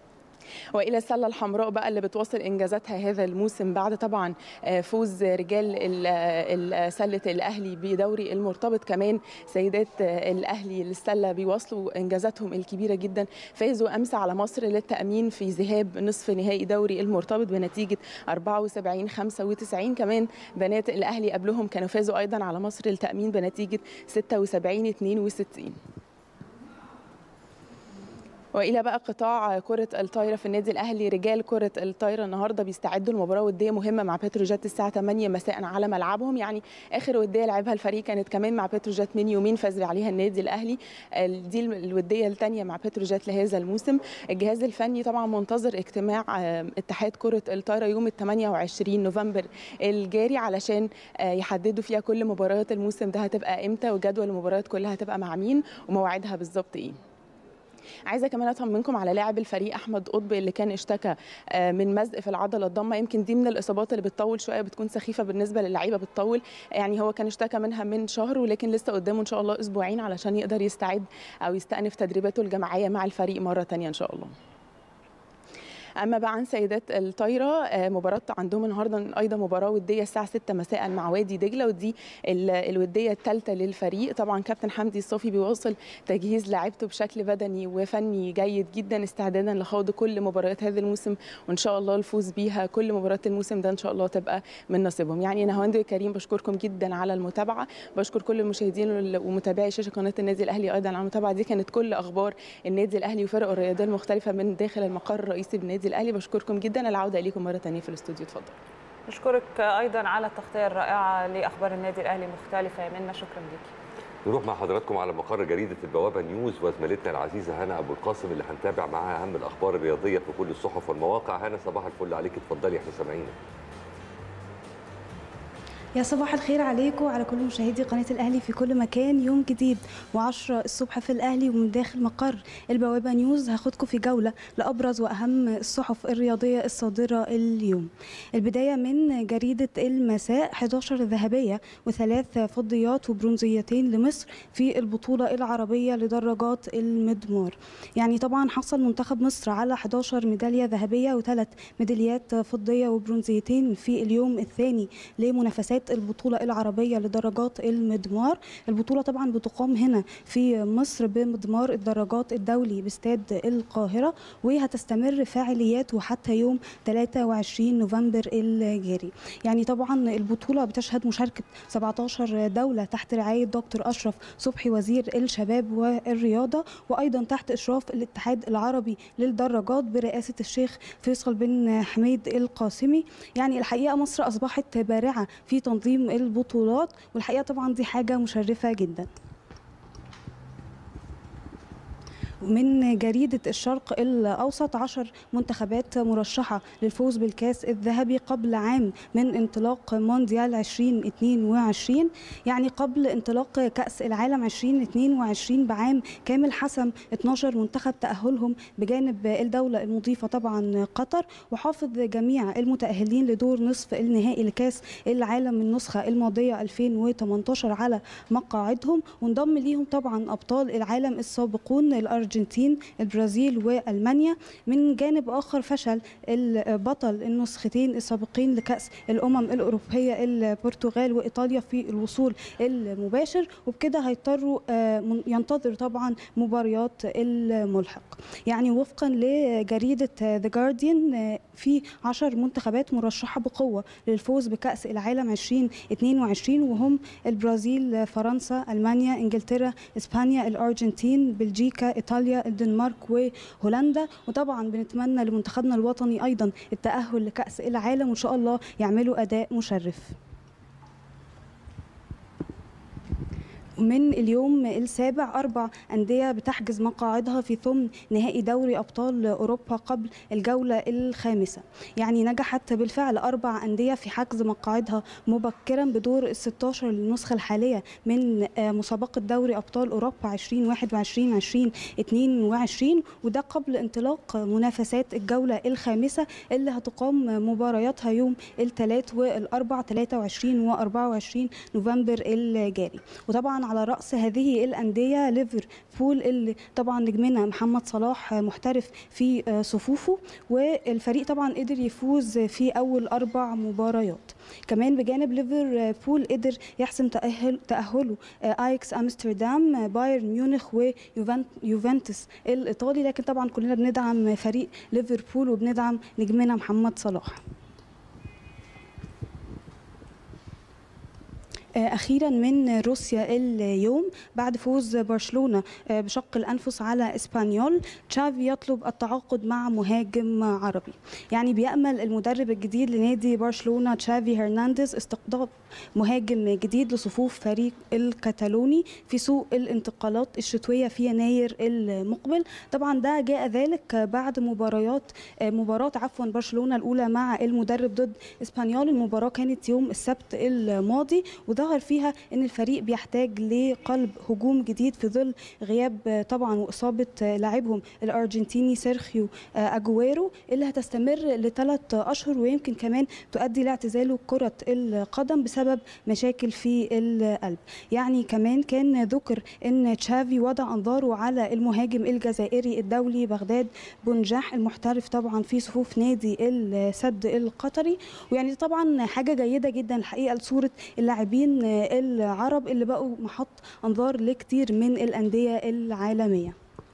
C: والى السله الحمراء بقى اللي بتواصل انجازاتها هذا الموسم بعد طبعا فوز رجال سله الاهلي بدوري المرتبط كمان سيدات الاهلي للسله بيواصلوا انجازاتهم الكبيره جدا فازوا امس على مصر للتامين في ذهاب نصف نهائي دوري المرتبط بنتيجه 74 95 كمان بنات الاهلي قبلهم كانوا فازوا ايضا على مصر للتامين بنتيجه 76 62 والى بقى قطاع كره الطايره في النادي الاهلي رجال كره الطايره النهارده بيستعدوا لمباراه وديه مهمه مع بتروجيت الساعه 8 مساء على ملعبهم يعني اخر وديه لعبها الفريق كانت كمان مع بتروجيت من يومين فاز عليها النادي الاهلي دي الوديه الثانيه مع بتروجيت لهذا الموسم الجهاز الفني طبعا منتظر اجتماع اتحاد كره الطايره يوم ال 28 نوفمبر الجاري علشان يحددوا فيها كل مباريات الموسم ده هتبقى امتى وجدول المباريات كلها هتبقى مع مين ومواعيدها بالظبط ايه عايزه كمان اطمنكم على لاعب الفريق احمد قطب اللي كان اشتكى من مزق في العضله الضمه يمكن دي من الاصابات اللي بتطول شويه بتكون سخيفه بالنسبه للعيبه بتطول يعني هو كان اشتكى منها من شهر ولكن لسه قدامه ان شاء الله اسبوعين علشان يقدر يستعد او يستأنف تدريباته الجماعيه مع الفريق مره ثانيه ان شاء الله اما بقى عن سيدات الطايره مباراه عندهم النهارده ايضا مباراه وديه الساعه 6 مساء مع وادي دجله ودي الوديه الثالثه للفريق طبعا كابتن حمدي الصافي بيواصل تجهيز لاعيبته بشكل بدني وفني جيد جدا استعدادا لخوض كل مباريات هذا الموسم وان شاء الله الفوز بيها كل مباريات الموسم ده ان شاء الله تبقى من نصيبهم يعني انا هوند كريم بشكركم جدا على المتابعه بشكر كل المشاهدين ومتابعي شاشه قناه النادي الاهلي ايضا على المتابعه دي كانت كل اخبار النادي الاهلي وفرقه الرياضيه المختلفه من داخل المقر الرئيسي بالنادي الاهلي بشكركم جدا العوده اليكم مره ثانيه في الاستوديو اتفضل
B: نشكرك ايضا على التغطيه الرائعه لاخبار النادي الاهلي مختلفه يا منى شكرا ليكي
A: نروح مع حضراتكم على مقر جريده البوابه نيوز وزميلتنا العزيزه هنا ابو القاسم اللي هنتابع معاها اهم الاخبار الرياضيه في كل الصحف والمواقع هنا صباح الفل عليك اتفضلي احنا سامعينك
D: يا صباح الخير عليكم وعلى كل مشاهدي قناة الأهلي في كل مكان يوم جديد و10 الصبح في الأهلي ومن داخل مقر البوابة نيوز هاخدكم في جولة لأبرز وأهم الصحف الرياضية الصادرة اليوم البداية من جريدة المساء 11 ذهبية وثلاث فضيات وبرونزيتين لمصر في البطولة العربية لدراجات المدمار يعني طبعا حصل منتخب مصر على 11 ميدالية ذهبية وثلاث ميداليات فضية وبرونزيتين في اليوم الثاني لمنافسات البطولة العربية لدرجات المدمار البطولة طبعا بتقام هنا في مصر بمدمار الدراجات الدولي باستاد القاهرة وهتستمر فعالياته حتى يوم 23 نوفمبر الجاري يعني طبعا البطولة بتشهد مشاركة 17 دولة تحت رعاية دكتور أشرف صبحي وزير الشباب والرياضة وأيضا تحت إشراف الاتحاد العربي للدراجات برئاسة الشيخ فيصل بن حميد القاسمي يعني الحقيقة مصر أصبحت بارعة في تنظيم البطولات والحقيقه طبعا دي حاجه مشرفه جدا من جريدة الشرق الأوسط عشر منتخبات مرشحة للفوز بالكاس الذهبي قبل عام من انطلاق مونديال 2022 يعني قبل انطلاق كأس العالم 2022 بعام كامل حسم 12 منتخب تأهلهم بجانب الدولة المضيفة طبعا قطر وحافظ جميع المتأهلين لدور نصف النهائي لكاس العالم النسخة الماضية 2018 على مقاعدهم وانضم ليهم طبعا أبطال العالم السابقون الأرجنتين الارجنتين البرازيل والمانيا من جانب اخر فشل البطل النسختين السابقين لكاس الامم الاوروبيه البرتغال وايطاليا في الوصول المباشر وبكده هيضطروا ينتظر طبعا مباريات الملحق يعني وفقا لجريده ذا جارديان في 10 منتخبات مرشحه بقوه للفوز بكاس العالم 2022 وهم البرازيل فرنسا المانيا انجلترا اسبانيا الارجنتين بلجيكا ايطاليا الدنمارك وهولندا وطبعا بنتمنى لمنتخبنا الوطني ايضا التاهل لكاس العالم وان شاء الله يعملوا اداء مشرف من اليوم السابع أربع أندية بتحجز مقاعدها في ثمن نهائي دوري أبطال أوروبا قبل الجولة الخامسة يعني نجحت بالفعل أربع أندية في حجز مقاعدها مبكرا بدور ال 16 للنسخة الحالية من مسابقة دوري أبطال أوروبا 2021 2022 وده قبل انطلاق منافسات الجولة الخامسة اللي هتقام مبارياتها يوم الثلاث والأربع 23 و 24 نوفمبر الجاري وطبعا على راس هذه الانديه ليفربول اللي طبعا نجمنا محمد صلاح محترف في صفوفه والفريق طبعا قدر يفوز في اول اربع مباريات كمان بجانب ليفربول قدر يحسم تأهل تأهله اياكس امستردام بايرن ميونخ ويوفنتوس الايطالي لكن طبعا كلنا بندعم فريق ليفربول وبندعم نجمنا محمد صلاح اخيرا من روسيا اليوم بعد فوز برشلونه بشق الانفس على اسبانيول تشافي يطلب التعاقد مع مهاجم عربي يعني بيامل المدرب الجديد لنادي برشلونه تشافي هرنانديز استقطاب مهاجم جديد لصفوف فريق الكتالوني في سوق الانتقالات الشتويه في يناير المقبل طبعا ده جاء ذلك بعد مباريات مباراه عفوا برشلونه الاولى مع المدرب ضد اسبانيول المباراه كانت يوم السبت الماضي وظهر فيها ان الفريق بيحتاج لقلب هجوم جديد في ظل غياب طبعا واصابه لاعبهم الارجنتيني سيرخيو اجويرو اللي هتستمر لثلاث اشهر ويمكن كمان تؤدي لاعتزاله كره القدم بسبب مشاكل في القلب يعني كمان كان ذكر ان تشافي وضع انظاره على المهاجم الجزائري الدولي بغداد بنجاح المحترف طبعا في صفوف نادي السد القطري ويعني طبعا حاجه جيده جدا الحقيقه لصوره اللاعبين العرب اللي بقوا محط انظار لكتير من الانديه العالميه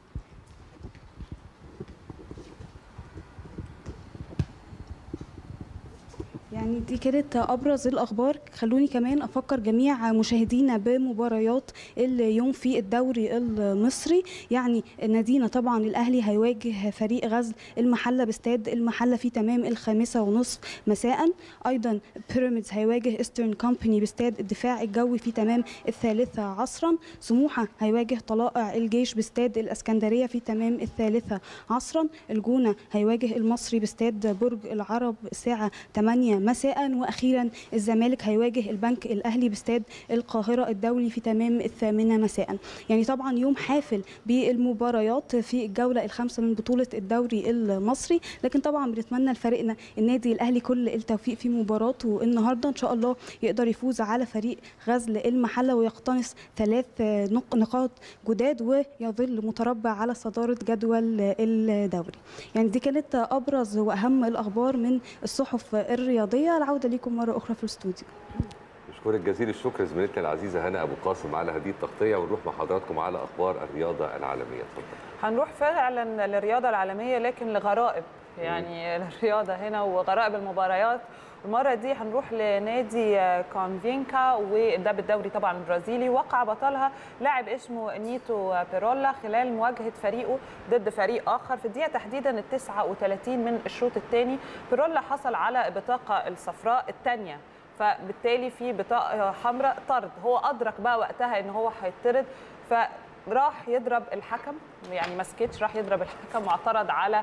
D: يعني دي كانت ابرز الاخبار خلوني كمان افكر جميع مشاهدينا بمباريات اليوم في الدوري المصري يعني نادينا طبعا الاهلي هيواجه فريق غزل المحله باستاد المحله في تمام الخامسه ونصف مساء ايضا بيراميدز هيواجه ايسترن كومباني باستاد الدفاع الجوي في تمام الثالثه عصرا سموحه هيواجه طلائع الجيش باستاد الاسكندريه في تمام الثالثه عصرا الجونه هيواجه المصري باستاد برج العرب الساعه 8 مساء واخيرا الزمالك هيواجه البنك الاهلي باستاد القاهره الدولي في تمام الثامنه مساء يعني طبعا يوم حافل بالمباريات في الجوله الخامسه من بطوله الدوري المصري لكن طبعا بنتمنى لفريقنا النادي الاهلي كل التوفيق في مباراته النهارده ان شاء الله يقدر يفوز على فريق غزل المحله ويقتنص ثلاث نقاط جداد ويظل متربع على صداره جدول الدوري يعني دي كانت ابرز واهم الاخبار من الصحف الرياضيه العوده لكم مره اخرى في الاستوديو
A: بشكرك جزيل الشكر زميلتنا العزيزه هنا ابو قاسم على هذه التغطيه ونروح مع حضراتكم على اخبار الرياضه العالميه اتفضل
B: هنروح فعلا للرياضه العالميه لكن لغرائب يعني الرياضه هنا وغرائب المباريات المره دي هنروح لنادي كونفينكا وده بالدوري طبعا البرازيلي وقع بطلها لاعب اسمه نيتو بيرولا خلال مواجهه فريقه ضد فريق اخر في الدقيقه تحديدا ال 39 من الشوط الثاني بيرولا حصل على البطاقه الصفراء الثانيه فبالتالي في بطاقه حمراء طرد هو ادرك بقى وقتها ان هو هيطرد فراح يضرب الحكم يعني ما سكتش راح يضرب الحكم واعترض على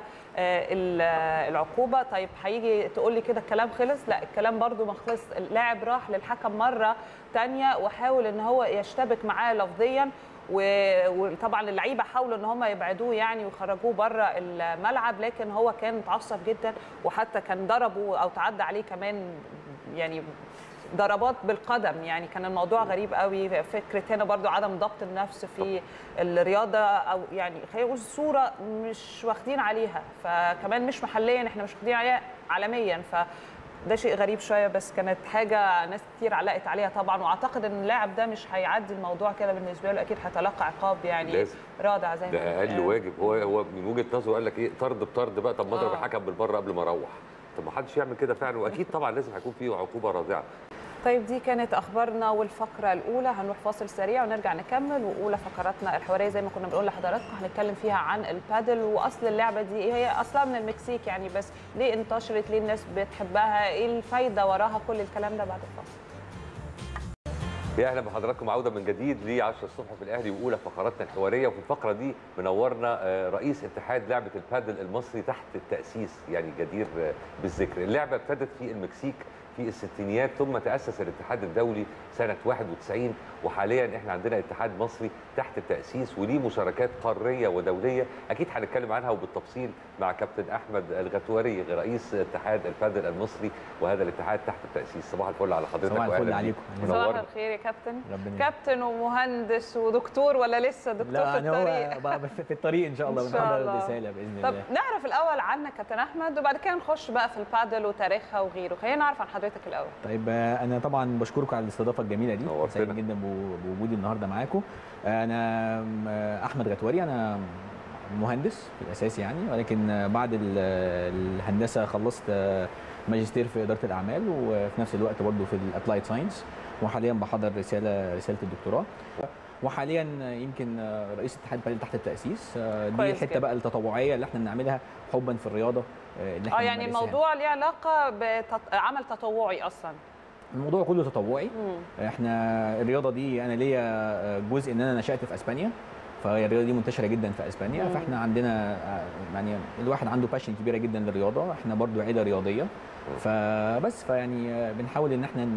B: العقوبه طيب هيجي تقول لي كده الكلام خلص لا الكلام برده ما خلص اللاعب راح للحكم مره ثانيه وحاول ان هو يشتبك معاه لفظيا وطبعا اللعيبه حاولوا ان هم يبعدوه يعني ويخرجوه بره الملعب لكن هو كان متعصب جدا وحتى كان ضربه او تعدى عليه كمان يعني ضربات بالقدم يعني كان الموضوع غريب قوي فكره هنا برضو عدم ضبط النفس في الرياضه او يعني خلينا نقول صوره مش واخدين عليها فكمان مش محليا احنا مش واخدين عليها عالميا ف ده شيء غريب شويه بس كانت حاجه ناس كتير علقت عليها طبعا واعتقد ان اللاعب ده مش هيعدي الموضوع كده بالنسبه له اكيد هيتلقى عقاب يعني
A: لازم.
B: رادع زي ما
A: ده اقل واجب هو هو من وجهه نظره قال لك ايه طرد بطرد بقى طب ما اضرب
B: آه.
A: الحكم بالبره قبل ما اروح طب ما حدش يعمل كده فعلا واكيد طبعا لازم هيكون فيه عقوبه رادعه
B: طيب دي كانت اخبارنا والفقره الاولى هنروح فاصل سريع ونرجع نكمل واولى فقراتنا الحواريه زي ما كنا بنقول لحضراتكم هنتكلم فيها عن البادل واصل اللعبه دي هي اصلا من المكسيك يعني بس ليه انتشرت ليه الناس بتحبها ايه الفايده وراها كل الكلام ده بعد الفاصل
A: يا اهلا بحضراتكم عوده من جديد ل 10 الصبح في الاهلي واولى فقراتنا الحواريه وفي الفقره دي منورنا آه، رئيس اتحاد لعبه البادل المصري تحت التاسيس يعني جدير آه، بالذكر اللعبه ابتدت في المكسيك في الستينيات ثم تاسس الاتحاد الدولي سنه 91 وحاليا احنا عندنا اتحاد مصري تحت التاسيس وليه مشاركات قاريه ودوليه اكيد هنتكلم عنها وبالتفصيل مع كابتن احمد الغتواري رئيس اتحاد البادل المصري وهذا الاتحاد تحت التاسيس صباح الفل على حضرتك
E: صباح الفل
A: وأهلاً
E: عليكم.
A: بيك.
B: صباح
A: منورنا.
B: الخير يا كابتن
E: ربنا
B: كابتن ومهندس ودكتور ولا لسه دكتور
E: لا
B: في
E: انا
B: الطريق
E: هو بقى في في الطريق ان شاء الله
B: إن شاء
E: بنحضر
B: الله.
E: الرساله باذن
B: طب
E: الله
B: نعرف الاول عنك كابتن احمد وبعد كده نخش بقى في البادل وتاريخها وغيره خلينا نعرف عن حضرتك الاول
E: طيب آه، انا طبعا بشكركم على الاستضافه الجميله دي
A: نورتنا.
E: سعيد جدا بو- بوجودي النهارده معاكم انا آه، احمد غتواري انا مهندس في الاساس يعني ولكن آه، بعد ال- الهندسه خلصت آه، ماجستير في اداره الاعمال وفي نفس الوقت برضه في الابلايد ساينس وحاليا بحضر رساله رساله الدكتوراه وحاليا يمكن آه، رئيس اتحاد البادل تحت التاسيس آه، دي
B: كويس
E: الحته
B: جدا.
E: بقى التطوعيه اللي احنا بنعملها حبا في الرياضه آه، اللي احنا
B: اه يعني
E: بنمارسها.
B: الموضوع ليه علاقه بعمل تطوعي اصلا
E: الموضوع كله تطوعي
B: مم.
E: احنا الرياضه دي انا ليا جزء ان انا نشات في اسبانيا فهي الرياضه دي منتشره جدا في اسبانيا
B: مم.
E: فاحنا عندنا آه، يعني الواحد عنده باشن كبيره جدا للرياضه احنا برضو عيله رياضيه فبس فيعني آه، بنحاول ان احنا ن-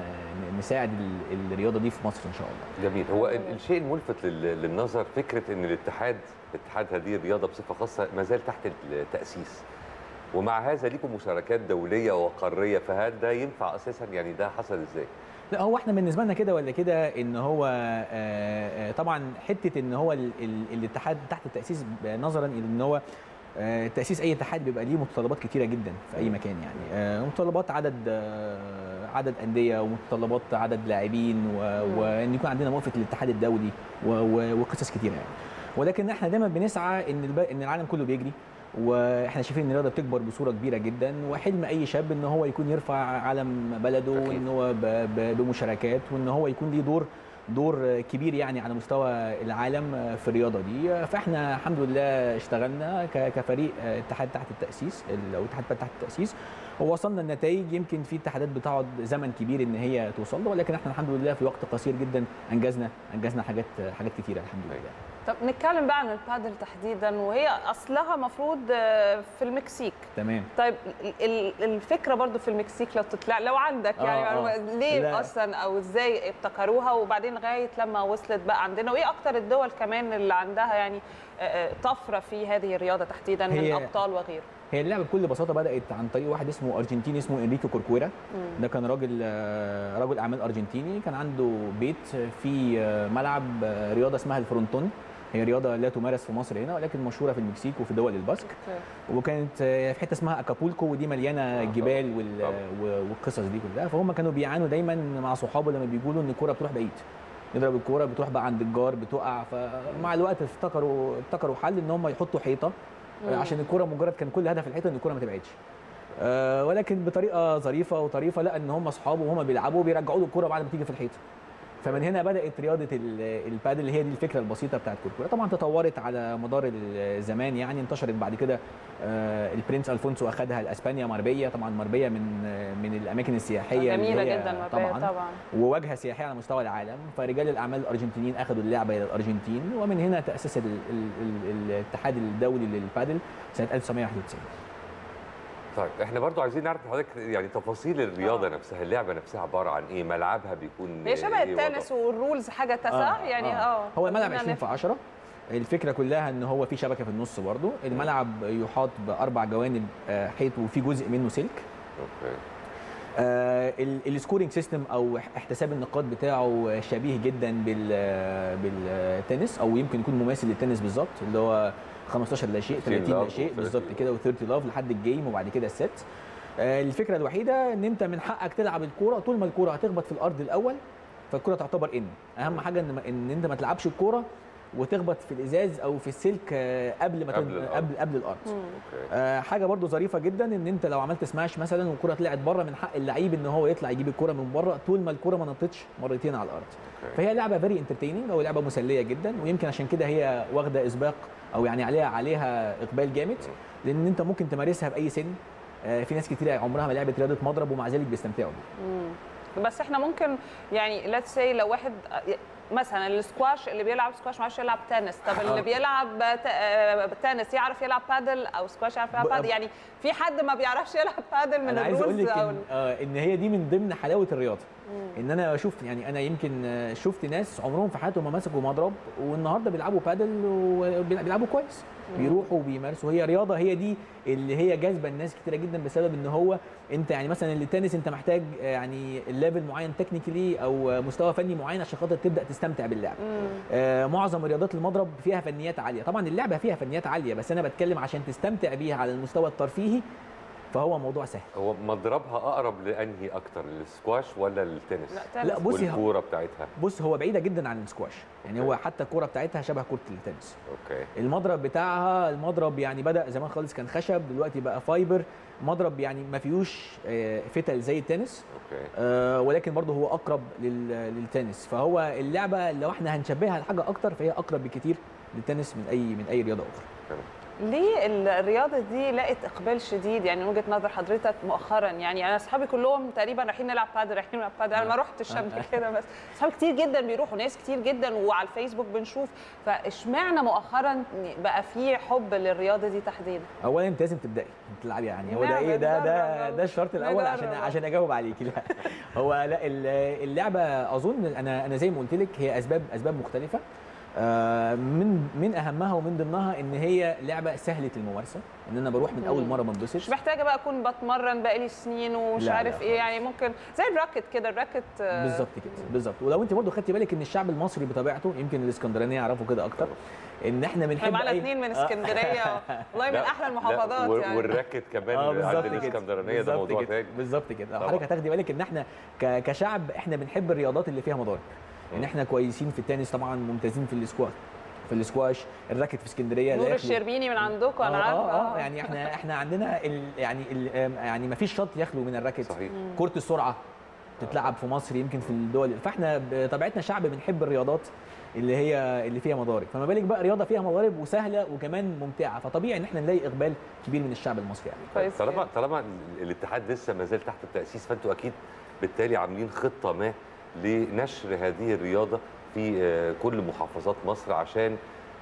E: ن- نساعد ال- الرياضه دي في مصر ان شاء الله
A: جميل هو ال- الشيء الملفت لل- للنظر فكره ان الاتحاد اتحاد هذه الرياضه بصفه خاصه ما زال تحت التاسيس ومع هذا ليكم مشاركات دوليه وقاريه فهل ده ينفع اساسا يعني ده حصل ازاي؟
E: لا هو احنا بالنسبه لنا كده ولا كده ان هو آه، آه، طبعا حته ان هو ال- ال- الاتحاد تحت التاسيس نظرا الى ان هو آه، تاسيس اي اتحاد بيبقى ليه متطلبات كتيره جدا في اي مكان يعني آه، متطلبات عدد آه، عدد انديه ومتطلبات عدد لاعبين و- وان يكون عندنا موافقه الاتحاد الدولي و- و- وقصص كتيره يعني ولكن احنا دايما بنسعى ان الب- ان العالم كله بيجري واحنا شايفين ان الرياضه بتكبر بصوره كبيره جدا وحلم اي شاب ان هو يكون يرفع علم بلده
A: أكيد.
E: وان هو ب- ب- بمشاركات وان هو يكون ليه دور دور كبير يعني على مستوى العالم في الرياضه دي فاحنا الحمد لله اشتغلنا ك- كفريق اتحاد تحت التاسيس او اتحاد تحت التاسيس ووصلنا النتائج يمكن في اتحادات بتقعد زمن كبير ان هي توصل له ولكن احنا الحمد لله في وقت قصير جدا انجزنا انجزنا حاجات حاجات كتيره الحمد لله
B: طب نتكلم بقى عن البادل تحديدا وهي اصلها مفروض آه، في المكسيك
E: تمام
B: طيب ال- ال- الفكره برضو في المكسيك لو تطلع لو عندك
E: آه،
B: يعني
E: آه.
B: معلومة ليه
E: لا.
B: اصلا او ازاي ابتكروها وبعدين لغايه لما وصلت بقى عندنا وايه اكتر الدول كمان اللي عندها يعني آه، آه، طفره في هذه الرياضه تحديدا من
E: هي-
B: ابطال وغيره
E: هي اللعبه بكل بساطه بدات عن طريق واحد اسمه ارجنتيني اسمه انريكو كوركويرا ده كان راجل آه، رجل اعمال ارجنتيني كان عنده بيت في آه، ملعب آه، رياضه اسمها الفرونتون هي رياضه لا تمارس في مصر هنا ولكن مشهوره في المكسيك وفي دول الباسك وكانت آه، في حته اسمها اكابولكو ودي مليانه جبال وال-
A: طبعاً.
E: و- والقصص دي كلها فهم كانوا بيعانوا دايما مع صحابه لما بيقولوا ان الكوره بتروح بعيد نضرب الكوره بتروح بقى عند الجار بتقع فمع الوقت افتكروا ابتكروا حل ان هم يحطوا حيطه
B: مم.
E: عشان الكوره مجرد كان كل هدف الحيطه ان الكوره ما تبعدش آه، ولكن بطريقه ظريفه وطريفه لا ان هم اصحابه وهم بيلعبوا بيرجعوا له الكوره بعد ما تيجي في الحيطه فمن هنا بدات رياضه ال- البادل اللي هي دي الفكره البسيطه بتاعت كوركورا طبعا تطورت على مدار الزمان يعني انتشرت بعد كده آه، البرنس الفونسو اخذها لاسبانيا ماربيا طبعا ماربيا من آه، من الاماكن السياحيه اللي
B: جميله
E: هي
B: جدا مربية طبعا
E: وواجهه سياحيه على مستوى العالم فرجال الاعمال الارجنتينيين اخذوا اللعبه الى الارجنتين ومن هنا تاسس ال- ال- ال- الاتحاد الدولي للبادل سنه 1991
A: طيب احنا برضو عايزين نعرف من حضرتك يعني تفاصيل الرياضه
B: آه.
A: نفسها اللعبه نفسها عباره عن ايه ملعبها بيكون
B: هي شبه
A: إيه وضعه؟
B: التنس والرولز حاجه تسع يعني اه
E: هو الملعب
B: خلينا
E: 20 في
B: نفهم.
E: 10 الفكره كلها ان هو في شبكه في النص برضو الملعب يحاط باربع جوانب آه، حيط وفي جزء منه سلك
A: اوكي
E: آه، ال- السكورينج سيستم او احتساب النقاط بتاعه شبيه جدا بال بالتنس او يمكن يكون مماثل للتنس بالظبط اللي هو 15 لا شيء
A: 15
E: 30 لا
A: love
E: شيء
A: و
E: بالظبط
A: 30
E: كده و30 لاف لحد الجيم وبعد كده الست آه، الفكره الوحيده ان انت من حقك تلعب الكوره طول ما الكوره هتخبط في الارض الاول فالكوره تعتبر ان اهم حاجه ان ان انت ما تلعبش الكوره وتخبط في الازاز او في السلك آه، قبل ما
A: قبل
E: تن-
A: الأرض.
E: قبل قبل الارض
B: مم.
A: اوكي
E: آه، حاجه برضو ظريفه جدا ان انت لو عملت سماش مثلا والكره طلعت بره من حق اللعيب ان هو يطلع يجيب الكره من بره طول ما الكره ما نطتش مرتين على الارض
A: أوكي.
E: فهي لعبه فيري انترتيننج او لعبه مسليه جدا ويمكن عشان كده هي واخده اسباق او يعني عليها عليها اقبال جامد لان انت ممكن تمارسها باي سن آه، في ناس كتير عمرها ما لعبت رياضه مضرب ومع ذلك بيستمتعوا بيها
B: مم. بس احنا ممكن يعني ليتس سي لو واحد مثلا السكواش اللي بيلعب سكواش ما يعرفش يلعب تنس طب اللي
E: آه.
B: بيلعب ت- آه، تنس يعرف يلعب بادل او سكواش يعرف يلعب
E: ب-
B: بادل يعني في حد ما بيعرفش يلعب بادل من
E: انا عايز اقول
B: الرولز
E: لك
B: او
E: إن, آه ان هي دي من ضمن حلاوه الرياضه ان انا شفت يعني انا يمكن آه، شفت ناس عمرهم في حياتهم ما مسكوا مضرب والنهارده بيلعبوا بادل وبيلعبوا كويس بيروحوا وبيمارسوا هي رياضه هي دي اللي هي جاذبه الناس كتيره جدا بسبب ان هو انت يعني مثلا التنس انت محتاج آه، يعني ليفل معين تكنيكلي او آه، مستوى فني معين عشان خاطر تبدا تستمتع باللعب آه، معظم رياضات المضرب فيها فنيات عاليه طبعا اللعبه فيها فنيات عاليه بس انا بتكلم عشان تستمتع بيها على المستوى الترفيهي فهو موضوع سهل
A: هو مضربها اقرب لانهي اكتر السكواش ولا التنس
B: لا تنس
E: لا بصي
A: والكوره بتاعتها
E: بص هو بعيده جدا عن السكواش يعني هو
A: أوكي.
E: حتى الكوره بتاعتها شبه كره التنس
A: اوكي
E: المضرب بتاعها المضرب يعني بدا زمان خالص كان خشب دلوقتي بقى فايبر مضرب يعني ما فيهوش آه، فتل زي التنس
A: اوكي
E: آه، ولكن برضه هو اقرب لل- للتنس فهو اللعبه لو احنا هنشبهها لحاجه اكتر فهي اقرب بكتير للتنس من اي من اي رياضه اخرى
A: تمام.
B: ليه الرياضه دي لقت اقبال شديد يعني من وجهه نظر حضرتك مؤخرا يعني انا اصحابي كلهم تقريبا رايحين نلعب بادل رايحين نلعب بادل انا ما رحتش قبل كده بس اصحابي كتير جدا بيروحوا ناس كتير جدا وعلى الفيسبوك بنشوف فاشمعنى مؤخرا بقى في حب للرياضه دي تحديدا
E: اولا انت لازم تبداي تلعبي يعني هو ده
B: نعم،
E: ايه ده
B: نجرب
E: ده
B: يلا.
E: ده الشرط الاول عشان
B: نجرب.
E: عشان اجاوب عليكي لا هو لا ال- اللعبه اظن انا انا زي ما قلت لك هي اسباب اسباب مختلفه آه، من من اهمها ومن ضمنها ان هي لعبه سهله الممارسه ان انا بروح من اول مره ما
B: مش
E: انبسطش
B: محتاجه بقى اكون بتمرن بقالي سنين ومش
E: لا، لا
B: عارف ايه
E: خالص.
B: يعني ممكن زي الراكت كده الراكت آه،
E: بالظبط كده بالظبط ولو انت برضو خدتي بالك ان الشعب المصري بطبيعته يمكن الاسكندرانيه يعرفوا كده اكتر ان احنا بنحب
B: احنا معانا
E: أي-
B: اثنين من
E: آه.
B: اسكندريه والله من
A: لا،
B: احلى
A: لا،
B: المحافظات
A: و-
B: يعني
A: والراكت كمان
E: اه
A: عند
E: بالظبط كده
A: الاسكندرانيه ده
E: بالظبط
A: موضوع
E: كده.
A: تاني
E: بالظبط كده
A: طبعا.
E: حضرتك هتاخدي بالك ان احنا ك- كشعب احنا بنحب الرياضات اللي فيها مضارب ان احنا كويسين في التنس طبعا ممتازين في الاسكواش في الاسكواش الراكت في اسكندريه
B: نور
E: لا يخلو-
B: الشربيني من عندكم انا
E: آه،
B: عارفه
E: اه اه يعني احنا احنا عندنا ال يعني ال يعني ما فيش شط يخلو من الراكت
A: صحيح
E: كره السرعه تتلعب في مصر يمكن في الدول فاحنا بطبيعتنا شعب بنحب الرياضات اللي هي اللي فيها مضارب فما بالك بقى رياضه فيها مضارب وسهله وكمان ممتعه فطبيعي ان احنا نلاقي اقبال كبير من الشعب المصري يعني
B: كويس
A: طالما طالما الاتحاد لسه ما زال تحت التاسيس فانتوا اكيد بالتالي عاملين خطه ما لنشر هذه الرياضه في آه، كل محافظات مصر عشان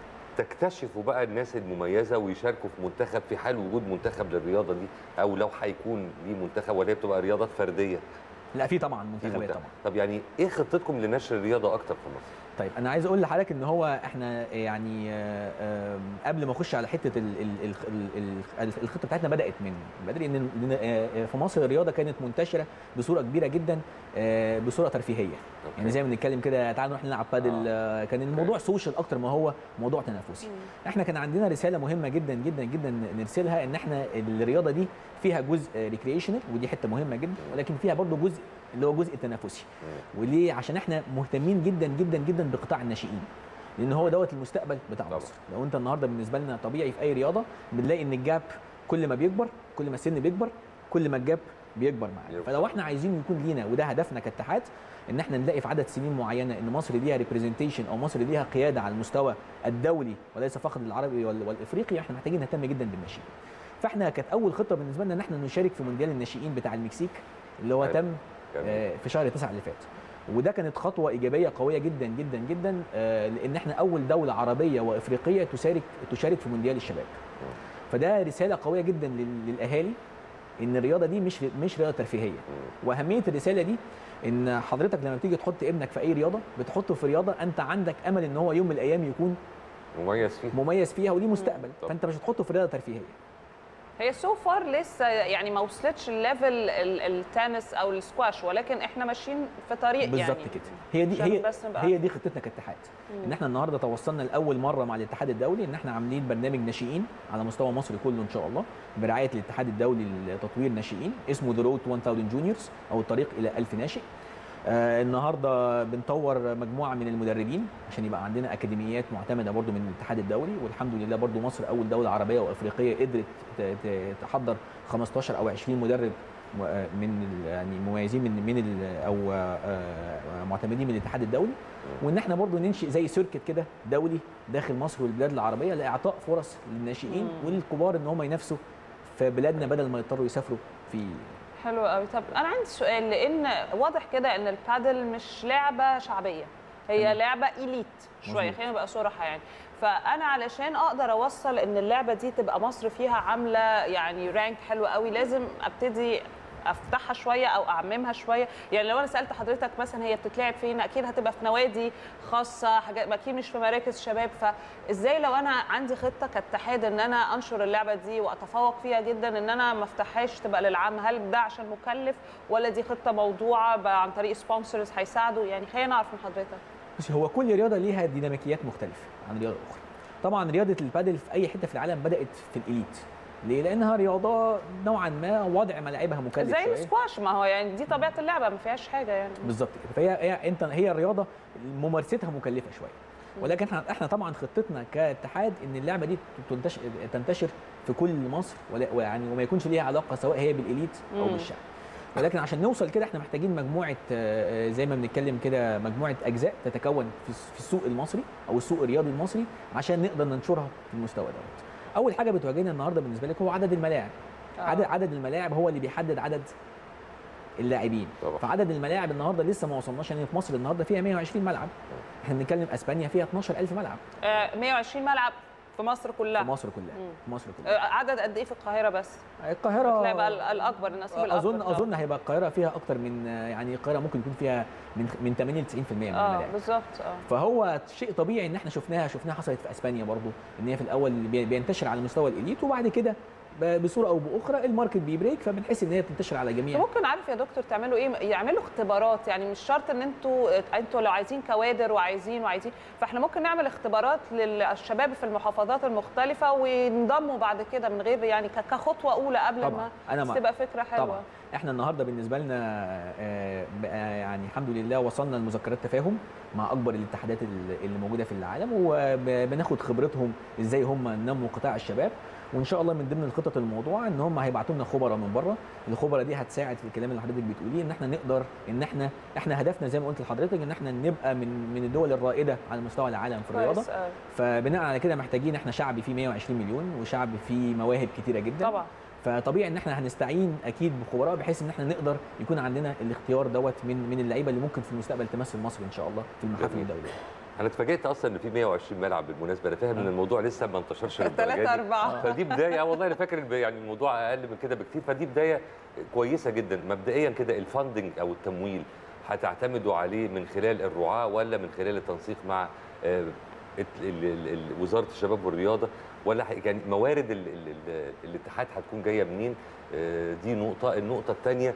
A: تكتشفوا بقى الناس المميزه ويشاركوا في منتخب في حال وجود منتخب للرياضه دي او لو هيكون ليه منتخب ولا هي بتبقى رياضات فرديه
E: لا في طبعا
A: في
E: منتخبات
A: منتخب.
E: طبعا
A: طب يعني ايه خطتكم لنشر الرياضه اكتر في مصر؟
E: طيب انا عايز اقول لحضرتك ان هو احنا يعني آه، آم، قبل ما اخش على حته ال- ال- ال- ال- ال- الخطه بتاعتنا بدات من بدري ان إن، آه، في مصر الرياضه كانت منتشره بصوره كبيره جدا آه، بصوره ترفيهيه
A: أوكي.
E: يعني زي ما بنتكلم كده تعالوا نروح نلعب بادل آه، كان الموضوع سوشيال اكتر ما هو موضوع تنافسي احنا كان عندنا رساله مهمه جدا جدا جدا نرسلها ان احنا الرياضه دي فيها جزء ريكريشنال ودي حته مهمه جدا ولكن فيها برضو جزء اللي هو جزء تنافسي وليه عشان احنا مهتمين جدا جدا جدا بقطاع الناشئين لان هو دوت المستقبل بتاع
A: طبعا.
E: مصر لو انت النهارده بالنسبه لنا طبيعي في اي رياضه بنلاقي ان الجاب كل ما بيكبر كل ما السن بيكبر كل ما الجاب بيكبر معانا
A: يكبر.
E: فلو احنا عايزين يكون لينا وده هدفنا كاتحاد ان احنا نلاقي في عدد سنين معينه ان مصر ليها ريبريزنتيشن او مصر ليها قياده على المستوى الدولي وليس فقط العربي وال- والافريقي احنا محتاجين نهتم جدا بالناشئين فاحنا كانت اول خطه بالنسبه لنا ان احنا نشارك في مونديال الناشئين بتاع المكسيك اللي هو
A: حلو.
E: تم
A: جميل.
E: آه، في شهر 9 اللي فات وده كانت خطوه ايجابيه قويه جدا جدا جدا آه، لان احنا اول دوله عربيه وافريقيه تشارك تشارك في مونديال الشباب فده رساله قويه جدا لل- للاهالي ان الرياضه دي مش مش رياضه ترفيهيه واهميه الرساله دي ان حضرتك لما بتيجي تحط ابنك في اي رياضه بتحطه في رياضه انت عندك امل ان هو يوم من الايام يكون
A: مميز فيه
E: مميز فيها وليه مستقبل
A: طب.
E: فانت مش هتحطه في رياضه ترفيهيه
B: هي سو فار لسه يعني ما وصلتش الليفل ال- التنس او السكواش ولكن احنا ماشيين في طريق
E: بالظبط
B: يعني
E: كده هي دي
B: عشان
E: هي
B: بس نبقى
E: هي دي خطتنا كاتحاد ان احنا النهارده توصلنا لاول مره مع الاتحاد الدولي ان احنا عاملين برنامج ناشئين على مستوى مصر كله ان شاء الله برعايه الاتحاد الدولي لتطوير ناشئين اسمه ذا رود 1000 جونيورز او الطريق الى 1000 ناشئ آه النهارده بنطور مجموعه من المدربين عشان يبقى عندنا اكاديميات معتمده برضو من الاتحاد الدولي والحمد لله برضو مصر اول دوله عربيه وافريقيه قدرت ت- ت- تحضر 15 او 20 مدرب م- آه من ال- يعني مميزين من من ال- او آه، آه، معتمدين من الاتحاد الدولي وان احنا برضو ننشئ زي سيركت كده دولي داخل مصر والبلاد العربيه لاعطاء فرص للناشئين والكبار ان هم ينافسوا في بلادنا بدل ما يضطروا يسافروا في
B: حلو قوي طب انا عندي سؤال لان واضح كده ان البادل مش لعبه شعبيه هي
E: تمام.
B: لعبه اليت شويه
E: مظبوط.
B: خلينا نبقى صراحه يعني فانا علشان اقدر اوصل ان اللعبه دي تبقى مصر فيها عامله يعني رانك حلو قوي لازم ابتدي افتحها شويه او اعممها شويه يعني لو انا سالت حضرتك مثلا هي بتتلعب فين اكيد هتبقى في نوادي خاصه حاجات اكيد مش في مراكز شباب فازاي لو انا عندي خطه كاتحاد ان انا انشر اللعبه دي واتفوق فيها جدا ان انا ما افتحهاش تبقى للعام هل ده عشان مكلف ولا دي خطه موضوعه بقى عن طريق سبونسرز هيساعدوا يعني خلينا نعرف من حضرتك
E: بصي هو كل رياضه ليها ديناميكيات مختلفه عن رياضه اخرى طبعا رياضه البادل في اي حته في العالم بدات في الاليت ليه لانها رياضه نوعا ما وضع ملاعبها مكلف
B: زي
E: شويه
B: السكواش ما هو يعني دي طبيعه اللعبه ما فيهاش حاجه يعني
E: بالظبط كده فهي هي انت هي الرياضه ممارستها مكلفه شويه ولكن احنا احنا طبعا خطتنا كاتحاد ان اللعبه دي تنتشر تنتشر في كل مصر ولا- ويعني وما يكونش ليها علاقه سواء هي بالاليت او
B: مم.
E: بالشعب ولكن عشان نوصل كده احنا محتاجين مجموعه آه، آه، زي ما بنتكلم كده مجموعه اجزاء تتكون في في السوق المصري او السوق الرياضي المصري عشان نقدر ننشرها في المستوى دوت اول حاجه بتواجهنا النهارده بالنسبه لك هو عدد الملاعب
B: آه.
E: عدد عدد الملاعب هو اللي بيحدد عدد اللاعبين
A: طبعا.
E: فعدد الملاعب النهارده لسه ما وصلناش يعني في مصر النهارده فيها 120 ملعب احنا بنتكلم اسبانيا فيها 12000 ملعب
B: آه، 120 ملعب في مصر كلها
E: في مصر كلها
B: مم.
E: في مصر كلها
B: آه، عدد قد ايه في القاهره بس
E: القاهره
B: هتلاقي بقى ال- الاكبر النصيب الاكبر
E: اظن
B: طبعاً.
E: اظن هيبقى القاهره فيها اكتر من يعني القاهره ممكن يكون فيها من من 80 ل 90% من
B: اه
E: الملاعب
B: بالظبط اه
E: فهو شيء طبيعي ان احنا شفناها شفناها حصلت في اسبانيا برضو ان هي في الاول بي- بينتشر على مستوى الاليت وبعد كده ب- بصوره او باخرى الماركت بيبريك فبنحس ان هي بتنتشر على جميع
B: ممكن عارف يا دكتور تعملوا ايه يعملوا اختبارات يعني مش شرط ان انتوا انتوا لو عايزين كوادر وعايزين وعايزين فاحنا ممكن نعمل اختبارات للشباب في المحافظات المختلفه وينضموا بعد كده من غير يعني ك- كخطوه اولى قبل
E: طبعاً.
B: ما
E: أنا
B: بس
E: مع-
B: تبقى فكره حلوه
E: طبعا احنا النهارده بالنسبه لنا آه، بقى يعني الحمد لله وصلنا لمذكرات تفاهم مع اكبر الاتحادات ال- اللي موجوده في العالم وبناخد خبرتهم ازاي هم نموا قطاع الشباب وان شاء الله من ضمن الخطط الموضوع ان هم هيبعتوا لنا خبراء من بره الخبراء دي هتساعد في الكلام اللي حضرتك بتقوليه ان احنا نقدر ان احنا احنا هدفنا زي ما قلت لحضرتك ان احنا نبقى من من الدول الرائده على مستوى العالم في الرياضه
B: كويس آه.
E: فبناء على كده محتاجين احنا شعب فيه 120 مليون وشعب فيه مواهب كتيره جدا
B: طبعا
E: فطبيعي ان احنا هنستعين اكيد بخبراء بحيث ان احنا نقدر يكون عندنا الاختيار دوت من من اللعيبه اللي ممكن في المستقبل تمثل مصر ان شاء الله في المحافل
A: جميل.
E: الدوليه
A: انا اتفاجئت اصلا ان في 120 ملعب بالمناسبه انا فاهم ان الموضوع لسه ما انتشرش للدرجه
B: ثلاثة
A: دي.
B: أربعة
A: فدي بدايه اه والله انا فاكر إن يعني الموضوع اقل من كده بكتير فدي بدايه كويسه جدا مبدئيا كده الفاندنج او التمويل هتعتمدوا عليه من خلال الرعاه ولا من خلال التنسيق مع آه، ال- ال- ال- ال- وزاره الشباب والرياضه ولا ح- يعني موارد ال ال ال الاتحاد هتكون جايه منين آه، دي نقطه النقطه الثانيه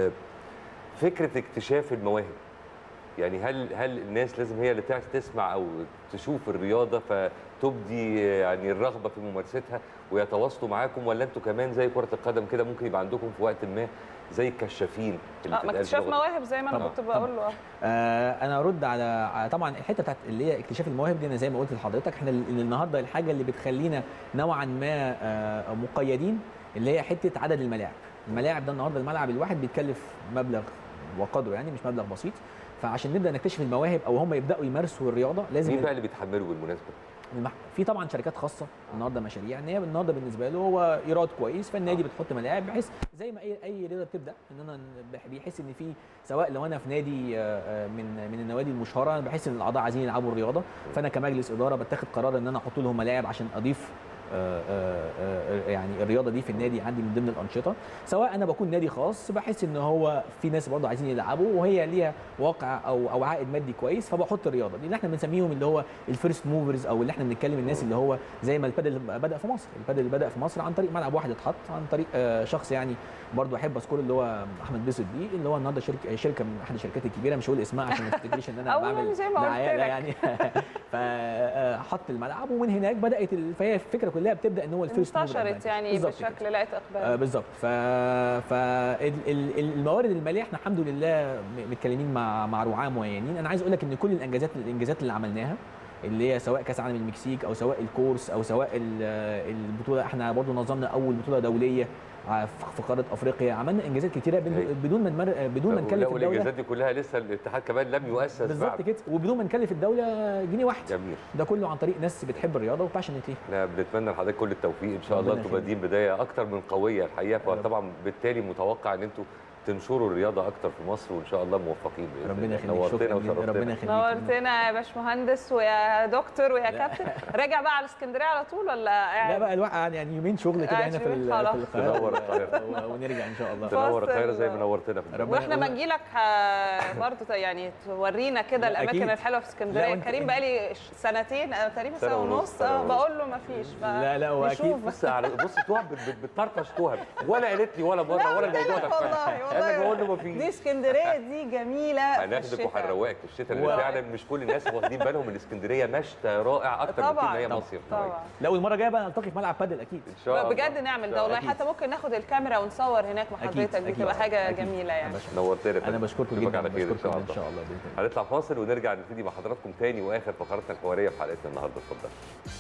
A: فكره اكتشاف المواهب يعني هل هل الناس لازم هي اللي تعرف تسمع او تشوف الرياضه فتبدي يعني الرغبه في ممارستها ويتواصلوا معاكم ولا انتوا كمان زي كره القدم كده ممكن يبقى عندكم في وقت ما زي الكشافين اللي
B: اه
A: بتتقال
B: اكتشاف
A: بلغة-
B: مواهب زي ما انا
E: طبعاً،
B: كنت بقول له آه.
E: آه انا ارد على على- طبعا الحته بتاعت اللي هي اكتشاف المواهب دي انا زي ما قلت لحضرتك احنا ال- النهارده الحاجه اللي بتخلينا نوعا ما آه مقيدين اللي هي حته عدد الملاعب الملاعب ده النهارده الملعب الواحد بيتكلف مبلغ وقدره يعني مش مبلغ بسيط فعشان نبدا نكتشف المواهب او هم يبداوا يمارسوا الرياضه لازم
A: مين بقى اللي بيتحملوا بالمناسبه؟
E: المح... في طبعا شركات خاصه النهارده مشاريع ان هي النهارده بالنسبه له هو ايراد كويس فالنادي بتحط ملاعب بحيث زي ما اي اي رياضه بتبدا ان انا بح- بيحس ان في سواء لو انا في نادي آه، آه، من من النوادي المشهره انا بحس ان الاعضاء عايزين يلعبوا الرياضه فانا كمجلس اداره بتاخد قرار ان انا احط لهم ملاعب عشان اضيف آه، آه، آه، يعني الرياضه دي في النادي عندي من ضمن الانشطه سواء انا بكون نادي خاص بحس ان هو في ناس برضه عايزين يلعبوا وهي ليها واقع او او عائد مادي كويس فبحط الرياضه دي اللي احنا بنسميهم اللي هو الفيرست موفرز او اللي احنا بنتكلم الناس اللي هو زي ما البادل بدا في مصر البادل اللي بدا في مصر عن طريق ملعب واحد اتحط عن طريق آه، شخص يعني برضه احب اذكره اللي هو احمد بيسود دي اللي هو النهارده شركه شركه من احد الشركات الكبيره مش هقول اسمها عشان ما تفتكريش ان انا
B: أولاً
E: بعمل
B: زي ما قلت
E: دعاية، لا
B: لك.
E: يعني فحط الملعب ومن هناك بدات ال- فهي الفكره كلها بتبدا ان هو الفيرست موفر
B: انتشرت
E: advantage.
B: يعني
E: بالظبط كده.
B: بشكل لقيت
E: آه،
B: اقبال
E: بالظبط ف فالموارد الماليه احنا الحمد لله م- متكلمين مع مع رعاه معينين انا عايز اقول لك ان كل الانجازات الانجازات اللي عملناها اللي هي سواء كاس عالم المكسيك او سواء الكورس او سواء ال- البطوله احنا برضو نظمنا اول بطوله دوليه ع- في قاره افريقيا عملنا انجازات كتيره بدون-
A: أيوة.
E: بدون ما نمر- بدون ما نكلف
A: لا،
E: الدوله
A: والانجازات دي كلها لسه الاتحاد كمان لم يؤسس
E: بالظبط
A: بعد
E: كده وبدون ما نكلف الدوله جنيه واحد
A: جميل
E: ده كله عن طريق ناس بتحب الرياضه وباشنت ليها
A: احنا بنتمنى لحضرتك كل التوفيق ان شاء الله
E: ربنا
A: انتوا
E: يخليك.
A: بادئين بدايه اكتر من قويه الحقيقه
E: رب.
A: فطبعا بالتالي متوقع ان انتوا تنشروا الرياضه اكتر في مصر وان شاء الله موفقين بإذن
E: ربنا
A: الله.
E: يخليك
A: نورتنا
E: شكرا جدا
A: وشرفتنا.
E: ربنا يخليك
B: نورتنا يا باشمهندس ويا دكتور ويا كابتن راجع بقى على اسكندريه على طول ولا
E: لا
B: قاعد
E: بقى الوقت يعني يومين شغل كده
B: قاعد
E: هنا في
B: يومين
E: ال-
B: خلاص.
E: في القاهره
A: تنور القاهرة.
E: و- ونرجع ان شاء الله
A: تنور
B: فاصل.
A: القاهره زي ما نورتنا في
E: ربنا-
A: الدنيا.
B: واحنا ما نجي لك برضه يعني تورينا كده
E: لا،
B: الاماكن
E: أكيد.
B: الحلوه في
E: لا،
B: اسكندريه
E: وأنت-
B: كريم بقى لي سنتين آه، تقريبا
A: سنة
B: سنه
A: ونص،
B: ونص
A: سنة
B: آه،
A: ونص.
B: بقول له ما فيش
E: لا، لا، هو أكيد.
B: نشوف.
A: بص على بص توهب بت- بت- بتطرطش توهب ولا قالت لي ولا مره ولا الموضوع ده
B: والله
A: انا بقول له ما
B: والله دي
A: فيش
B: اسكندريه دي جميله في
A: هناخدك
B: الشتاء.
A: وهنروقك في الشتاء لان
B: و-
A: فعلا مش كل الناس واخدين بالهم ان اسكندريه مشتى رائع اكتر من
B: طبعاً،
A: ان هي
E: طبعاً،
A: مصيف
B: طبعا
E: لا والمره الجايه بقى نلتقي في ملعب بادل اكيد
A: ان شاء الله
B: بجد نعمل
A: إن
B: ده
A: شاء
B: والله
A: الله.
B: حتى ممكن ناخد الكاميرا ونصور هناك مع
E: أكيد،
B: حضرتك دي
E: أكيد.
B: تبقى حاجه
E: أكيد.
B: جميله يعني
E: أنا بش-
A: نورتنا يا
E: انا
A: فندم.
E: بشكركم
A: نشوفك
E: جدا
A: على خير ان
E: بشكركم
A: شاء
E: جدا ان
A: الله
E: شاء الله باذن الله
A: هنطلع فاصل ونرجع نبتدي مع حضراتكم تاني واخر فقراتنا الحواريه في حلقتنا النهارده اتفضل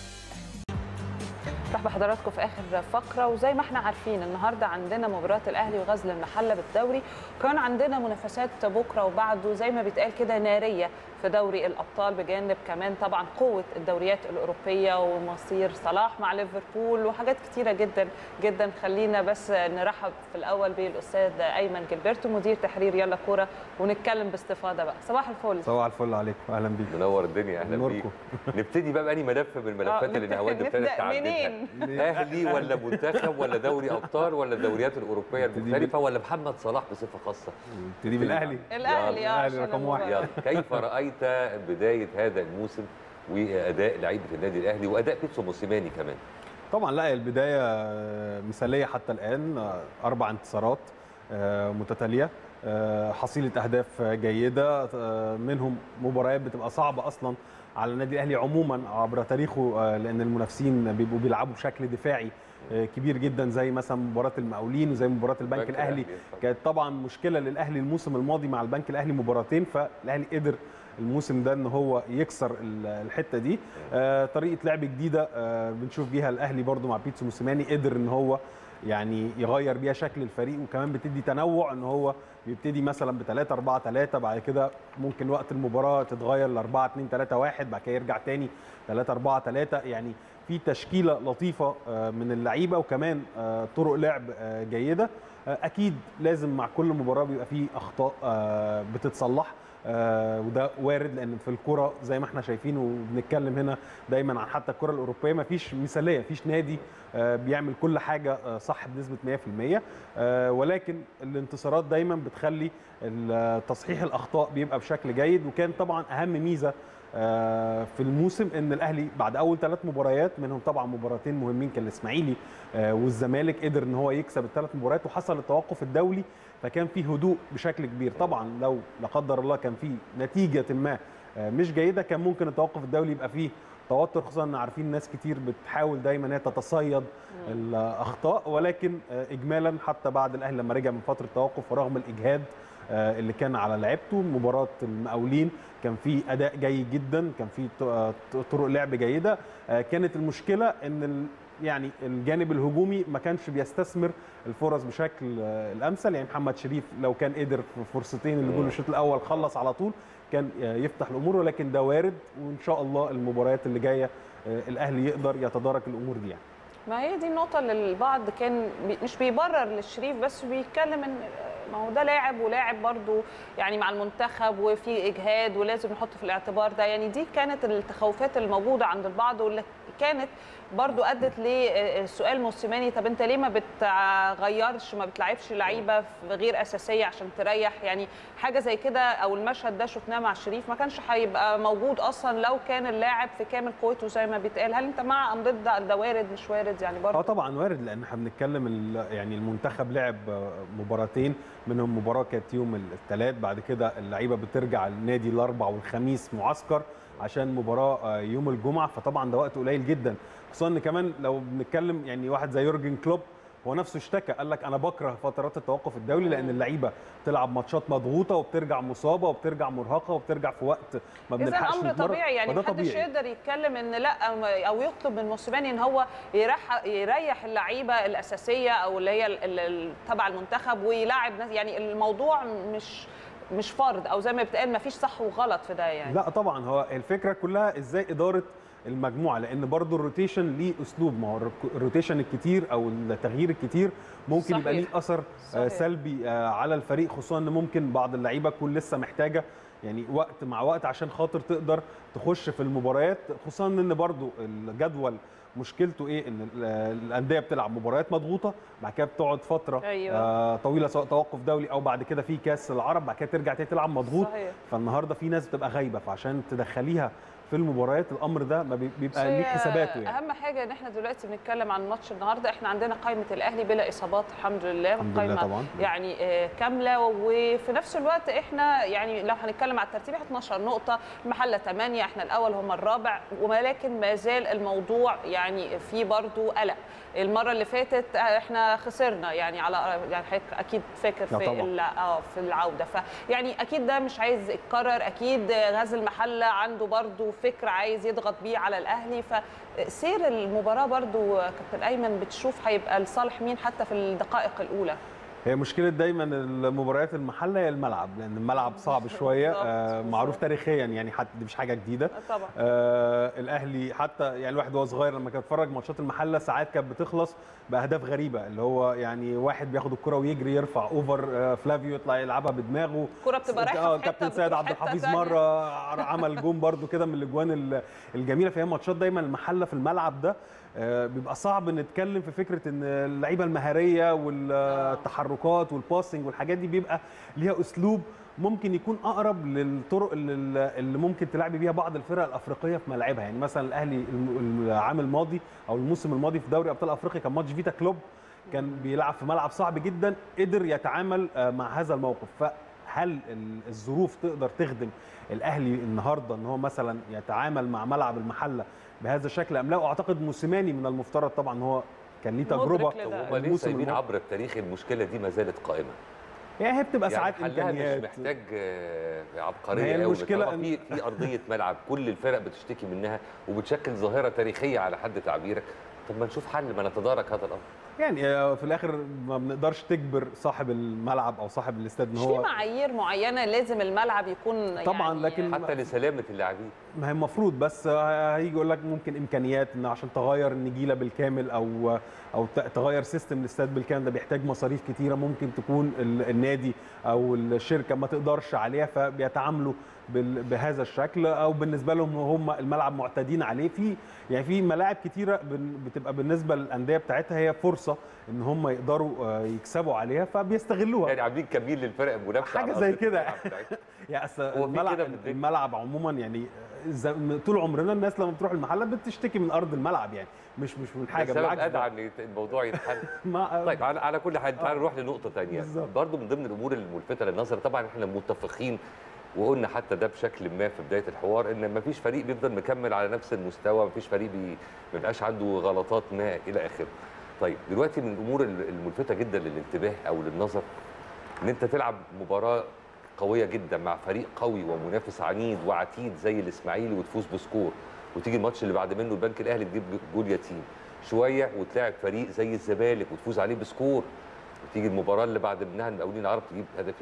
B: نرحب بحضراتكم في اخر فقره وزي ما احنا عارفين النهارده عندنا مباراه الاهلي وغزل المحله بالدوري وكان عندنا منافسات بكره وبعده زي ما بيتقال كده ناريه في دوري الابطال بجانب كمان طبعا قوه الدوريات الاوروبيه ومصير صلاح مع ليفربول وحاجات كتيره جدا جدا خلينا بس نرحب في الاول بالاستاذ ايمن جilberto مدير تحرير يلا كوره ونتكلم باستفاضه بقى صباح الفل
F: صباح الفل عليكم اهلا بيك
A: منور الدنيا اهلا بيك
F: نوركم.
A: نبتدي بقى بأني ملف من الملفات
B: آه،
A: اللي
B: نبدأ-
A: نهاوند ابتدت
B: نبدأ
A: تعددها
B: منين؟
A: اهلي ولا منتخب ولا دوري ابطال ولا الدوريات الاوروبيه
F: نبتدي
A: المختلفه ولا محمد صلاح بصفه خاصه
F: نبتدي بالاهلي
B: الاهلي اه
F: الأهلي
B: عشان
F: رقم واحد.
B: المباراة.
A: يلا كيف رايت بدايه هذا الموسم واداء لعيبه النادي الاهلي واداء بيتسو موسيماني كمان
F: طبعا لا البدايه آه، مثاليه حتى الان آه، اربع انتصارات آه، متتاليه آه، حصيله اهداف جيده آه، منهم مباريات بتبقى صعبه اصلا على النادي الاهلي عموما عبر تاريخه آه، لان المنافسين بيبقوا بيلعبوا بشكل دفاعي آه، كبير جدا زي مثلا مباراه المقاولين وزي مباراه البنك الاهلي كانت طبعا مشكله للاهلي الموسم الماضي مع البنك الاهلي مباراتين فالاهلي قدر الموسم ده ان هو يكسر ال- الحته دي آه طريقه لعب جديده آه بنشوف بيها الاهلي برضو مع بيتسو موسيماني قدر ان هو يعني يغير بيها شكل الفريق وكمان بتدي تنوع ان هو بيبتدي مثلا ب 3 4 3 بعد كده ممكن وقت المباراه تتغير ل 4 2 3 1 بعد كده يرجع تاني 3 4 3 يعني في تشكيله لطيفه آه، من اللعيبه وكمان آه، طرق لعب آه، جيده آه، اكيد لازم مع كل مباراه بيبقى فيه اخطاء آه، بتتصلح آه، وده وارد لان في الكره زي ما احنا شايفين وبنتكلم هنا دايما عن حتى الكره الاوروبيه ما فيش مثاليه مفيش نادي آه، بيعمل كل حاجه آه، صح بنسبه 100% آه، ولكن الانتصارات دايما بتخلي ال- تصحيح الاخطاء بيبقى بشكل جيد وكان طبعا اهم ميزه آه، في الموسم ان الاهلي بعد اول ثلاث مباريات منهم طبعا مباراتين مهمين كان الاسماعيلي آه، والزمالك قدر ان هو يكسب الثلاث مباريات وحصل التوقف الدولي فكان في هدوء بشكل كبير طبعا لو لا قدر الله كان في نتيجه ما آه، مش جيده كان ممكن التوقف الدولي يبقى فيه توتر خصوصا ان عارفين ناس كتير بتحاول دايما ان هي تتصيد الاخطاء ولكن آه، اجمالا حتى بعد الاهلي لما رجع من فتره توقف ورغم الاجهاد آه، اللي كان على لعيبته مباراه المقاولين كان في اداء جيد جدا كان في ط- آه، طرق لعب جيده آه، كانت المشكله ان ال- يعني الجانب الهجومي ما كانش بيستثمر الفرص بشكل آه، الامثل يعني محمد شريف لو كان قدر في فرصتين اللي جول الشوط الاول خلص على طول كان آه، يفتح الامور ولكن ده وارد وان شاء الله المباريات اللي جايه آه، الاهلي يقدر يتدارك الامور دي يعني.
B: ما هي دي النقطة اللي البعض كان بي- مش بيبرر للشريف بس بيتكلم ان ما هو ده لاعب ولاعب برضو يعني مع المنتخب وفي اجهاد ولازم نحط في الاعتبار ده يعني دي كانت التخوفات الموجودة عند البعض واللي كانت برضو ادت لسؤال موسيماني طب انت ليه ما بتغيرش ما بتلعبش لعيبه في غير اساسيه عشان تريح يعني حاجه زي كده او المشهد ده شفناه مع الشريف ما كانش هيبقى موجود اصلا لو كان اللاعب في كامل قوته زي ما بيتقال هل انت مع ام ضد ده وارد مش وارد يعني برضو
F: اه طبعا وارد لان احنا بنتكلم ال- يعني المنتخب لعب آه، مباراتين منهم مباراه كانت يوم الثلاث بعد كده اللعيبه بترجع النادي الاربع والخميس معسكر عشان مباراه آه، يوم الجمعه فطبعا ده وقت قليل جدا خصوصا ان كمان لو بنتكلم يعني واحد زي يورجن كلوب هو نفسه اشتكى قال لك انا بكره فترات التوقف الدولي لان اللعيبه تلعب ماتشات مضغوطه وبترجع مصابه وبترجع مرهقه وبترجع في وقت ما
B: اذا
F: بنلحقش
B: امر
F: نتمرن.
B: طبيعي يعني
F: فده
B: محدش
F: طبيعي.
B: يقدر يتكلم ان لا او يطلب من موسيماني ان هو يريح يريح اللعيبه الاساسيه او اللي هي ال- ال- ال- تبع المنتخب ويلاعب ناس يعني الموضوع مش مش فرض او زي ما بتقال ما فيش صح وغلط في ده يعني
F: لا طبعا هو الفكره كلها ازاي اداره المجموعه لان برضو الروتيشن ليه اسلوب ما هو الرك- الروتيشن الكتير او التغيير الكتير ممكن
B: صحيح.
F: يبقى ليه اثر آه،
B: صحيح.
F: سلبي آه، على الفريق خصوصا ان ممكن بعض اللعيبه تكون لسه محتاجه يعني وقت مع وقت عشان خاطر تقدر تخش في المباريات خصوصا ان برضو الجدول مشكلته ايه ان ال- الانديه بتلعب مباريات مضغوطه بعد كده بتقعد فتره
B: أيوة.
F: آه طويله سواء توقف دولي او بعد كده في كاس العرب بعد كده ترجع تاني تلعب مضغوط
B: صحيح.
F: فالنهارده في ناس بتبقى غايبه فعشان تدخليها في المباريات الامر ده ما بي- بيبقى ليه
B: هي
F: حساباته يعني
B: اهم حاجه ان احنا دلوقتي بنتكلم عن ماتش النهارده احنا عندنا قائمه الاهلي بلا اصابات الحمد لله
F: الحمد لله
B: قائمة
F: طبعاً.
B: يعني آه، كامله وفي نفس الوقت احنا يعني لو هنتكلم على الترتيب احنا 12 نقطه المحله 8 احنا الاول هم الرابع ولكن ما زال الموضوع يعني في برضو قلق المره اللي فاتت آه، احنا خسرنا يعني على يعني حضرتك اكيد فاكر
F: لا
B: في
F: طبعاً.
B: ال- اه في العوده فيعني اكيد ده مش عايز يتكرر اكيد غزل المحله عنده برضو فكر عايز يضغط بيه على الاهلي فسير المباراه برضو كابتن ايمن بتشوف هيبقى لصالح مين حتى في الدقائق الاولى
F: هي مشكله دايما المباريات المحله هي الملعب لان الملعب صعب شويه
B: بالظبط،
F: آه
B: بالظبط.
F: معروف تاريخيا يعني حتى دي مش حاجه جديده
B: طبعا
F: آه الاهلي حتى يعني الواحد وهو صغير لما كان بيتفرج ماتشات المحله ساعات كانت بتخلص باهداف غريبه اللي هو يعني واحد بياخد الكره ويجري يرفع اوفر آه فلافيو يطلع يلعبها بدماغه
B: الكرة بتبقى رايحة
F: آه،
B: في حتة
F: كابتن سيد
B: بتروح
F: عبد
B: حتة
F: الحفيظ
B: تانية.
F: مره عمل جون برده كده من الاجوان ال- الجميله فهي ماتشات دايما المحله في الملعب ده آه، بيبقى صعب نتكلم في فكره ان اللعيبه المهاريه والتحركات والباسنج والحاجات دي بيبقى ليها اسلوب ممكن يكون اقرب للطرق اللي اللي ممكن تلعبي بيها بعض الفرق الافريقيه في ملاعبها يعني مثلا الاهلي الم- العام الماضي او الموسم الماضي في دوري ابطال افريقيا كان ماتش فيتا كلوب كان بيلعب في ملعب صعب جدا قدر يتعامل آه، مع هذا الموقف فهل ال- الظروف تقدر تخدم الاهلي النهارده ان هو مثلا يتعامل مع ملعب المحله بهذا الشكل ام لا اعتقد موسيماني من المفترض طبعا ان هو كان ليه
B: مدرك
F: تجربه
B: لده.
A: هم ليه
F: الموسم
A: سايبين
F: الماضي.
A: عبر التاريخ المشكله دي ما زالت قائمه
F: يعني هي بتبقى
A: يعني
F: ساعات
A: حلها مش
F: امكانيات
A: محتاج آه،
F: ما هي
A: عبقريه قوي
F: المشكلة
A: طالما في في ارضيه ملعب كل الفرق بتشتكي منها وبتشكل ظاهره تاريخيه على حد تعبيرك طب ما نشوف حل ما نتدارك هذا الامر
F: يعني آه، في الاخر ما بنقدرش تجبر صاحب الملعب او صاحب الاستاد ان
B: مش في
F: هو
B: معايير معينه لازم الملعب يكون
F: طبعاً،
B: يعني
F: لكن-
A: حتى لسلامه اللاعبين
F: ما هي المفروض بس آه، هيجي يقول لك ممكن امكانيات ان عشان تغير النجيله بالكامل او او ت- تغير سيستم الاستاد بالكامل ده بيحتاج مصاريف كتيره ممكن تكون ال- النادي او الشركه ما تقدرش عليها فبيتعاملوا بال- بهذا الشكل او بالنسبه لهم هم الملعب معتادين عليه في يعني في ملاعب كتيره بن- بتبقى بالنسبه للانديه بتاعتها هي فرصه ان هم يقدروا آه، يكسبوا عليها فبيستغلوها
A: يعني عاملين كمين للفرق المنافسه
F: حاجة
A: على
F: زي
A: أرض
F: كده.
A: الملعب بتاعتهم.
F: يعني أصل
A: هو في
F: الملعب
A: كده في الدنيا.
F: الملعب عموما يعني ز- طول عمرنا الناس لما بتروح المحله بتشتكي من ارض الملعب يعني مش مش من حاجه
A: السبب
F: بالعكس
A: ادعى
F: ده.
A: ان يت- الموضوع يتحل
F: ما
A: طيب على على كل حال تعال
F: آه.
A: نروح لنقطه ثانيه
F: بالظبط.
A: برضو من ضمن الامور الملفته للنظر طبعا احنا متفقين وقلنا حتى ده بشكل ما في بدايه الحوار ان ما فيش فريق بيفضل مكمل على نفس المستوى ما فيش فريق بي ما بيبقاش عنده غلطات ما الى اخره طيب دلوقتي من الامور ال- الملفته جدا للانتباه او للنظر ان انت تلعب مباراه قويه جدا مع فريق قوي ومنافس عنيد وعتيد زي الاسماعيلي وتفوز بسكور وتيجي الماتش اللي بعد منه البنك الاهلي تجيب جول يتيم شويه وتلاعب فريق زي الزمالك وتفوز عليه بسكور وتيجي المباراه اللي بعد منها المقاولين العرب تجيب هدف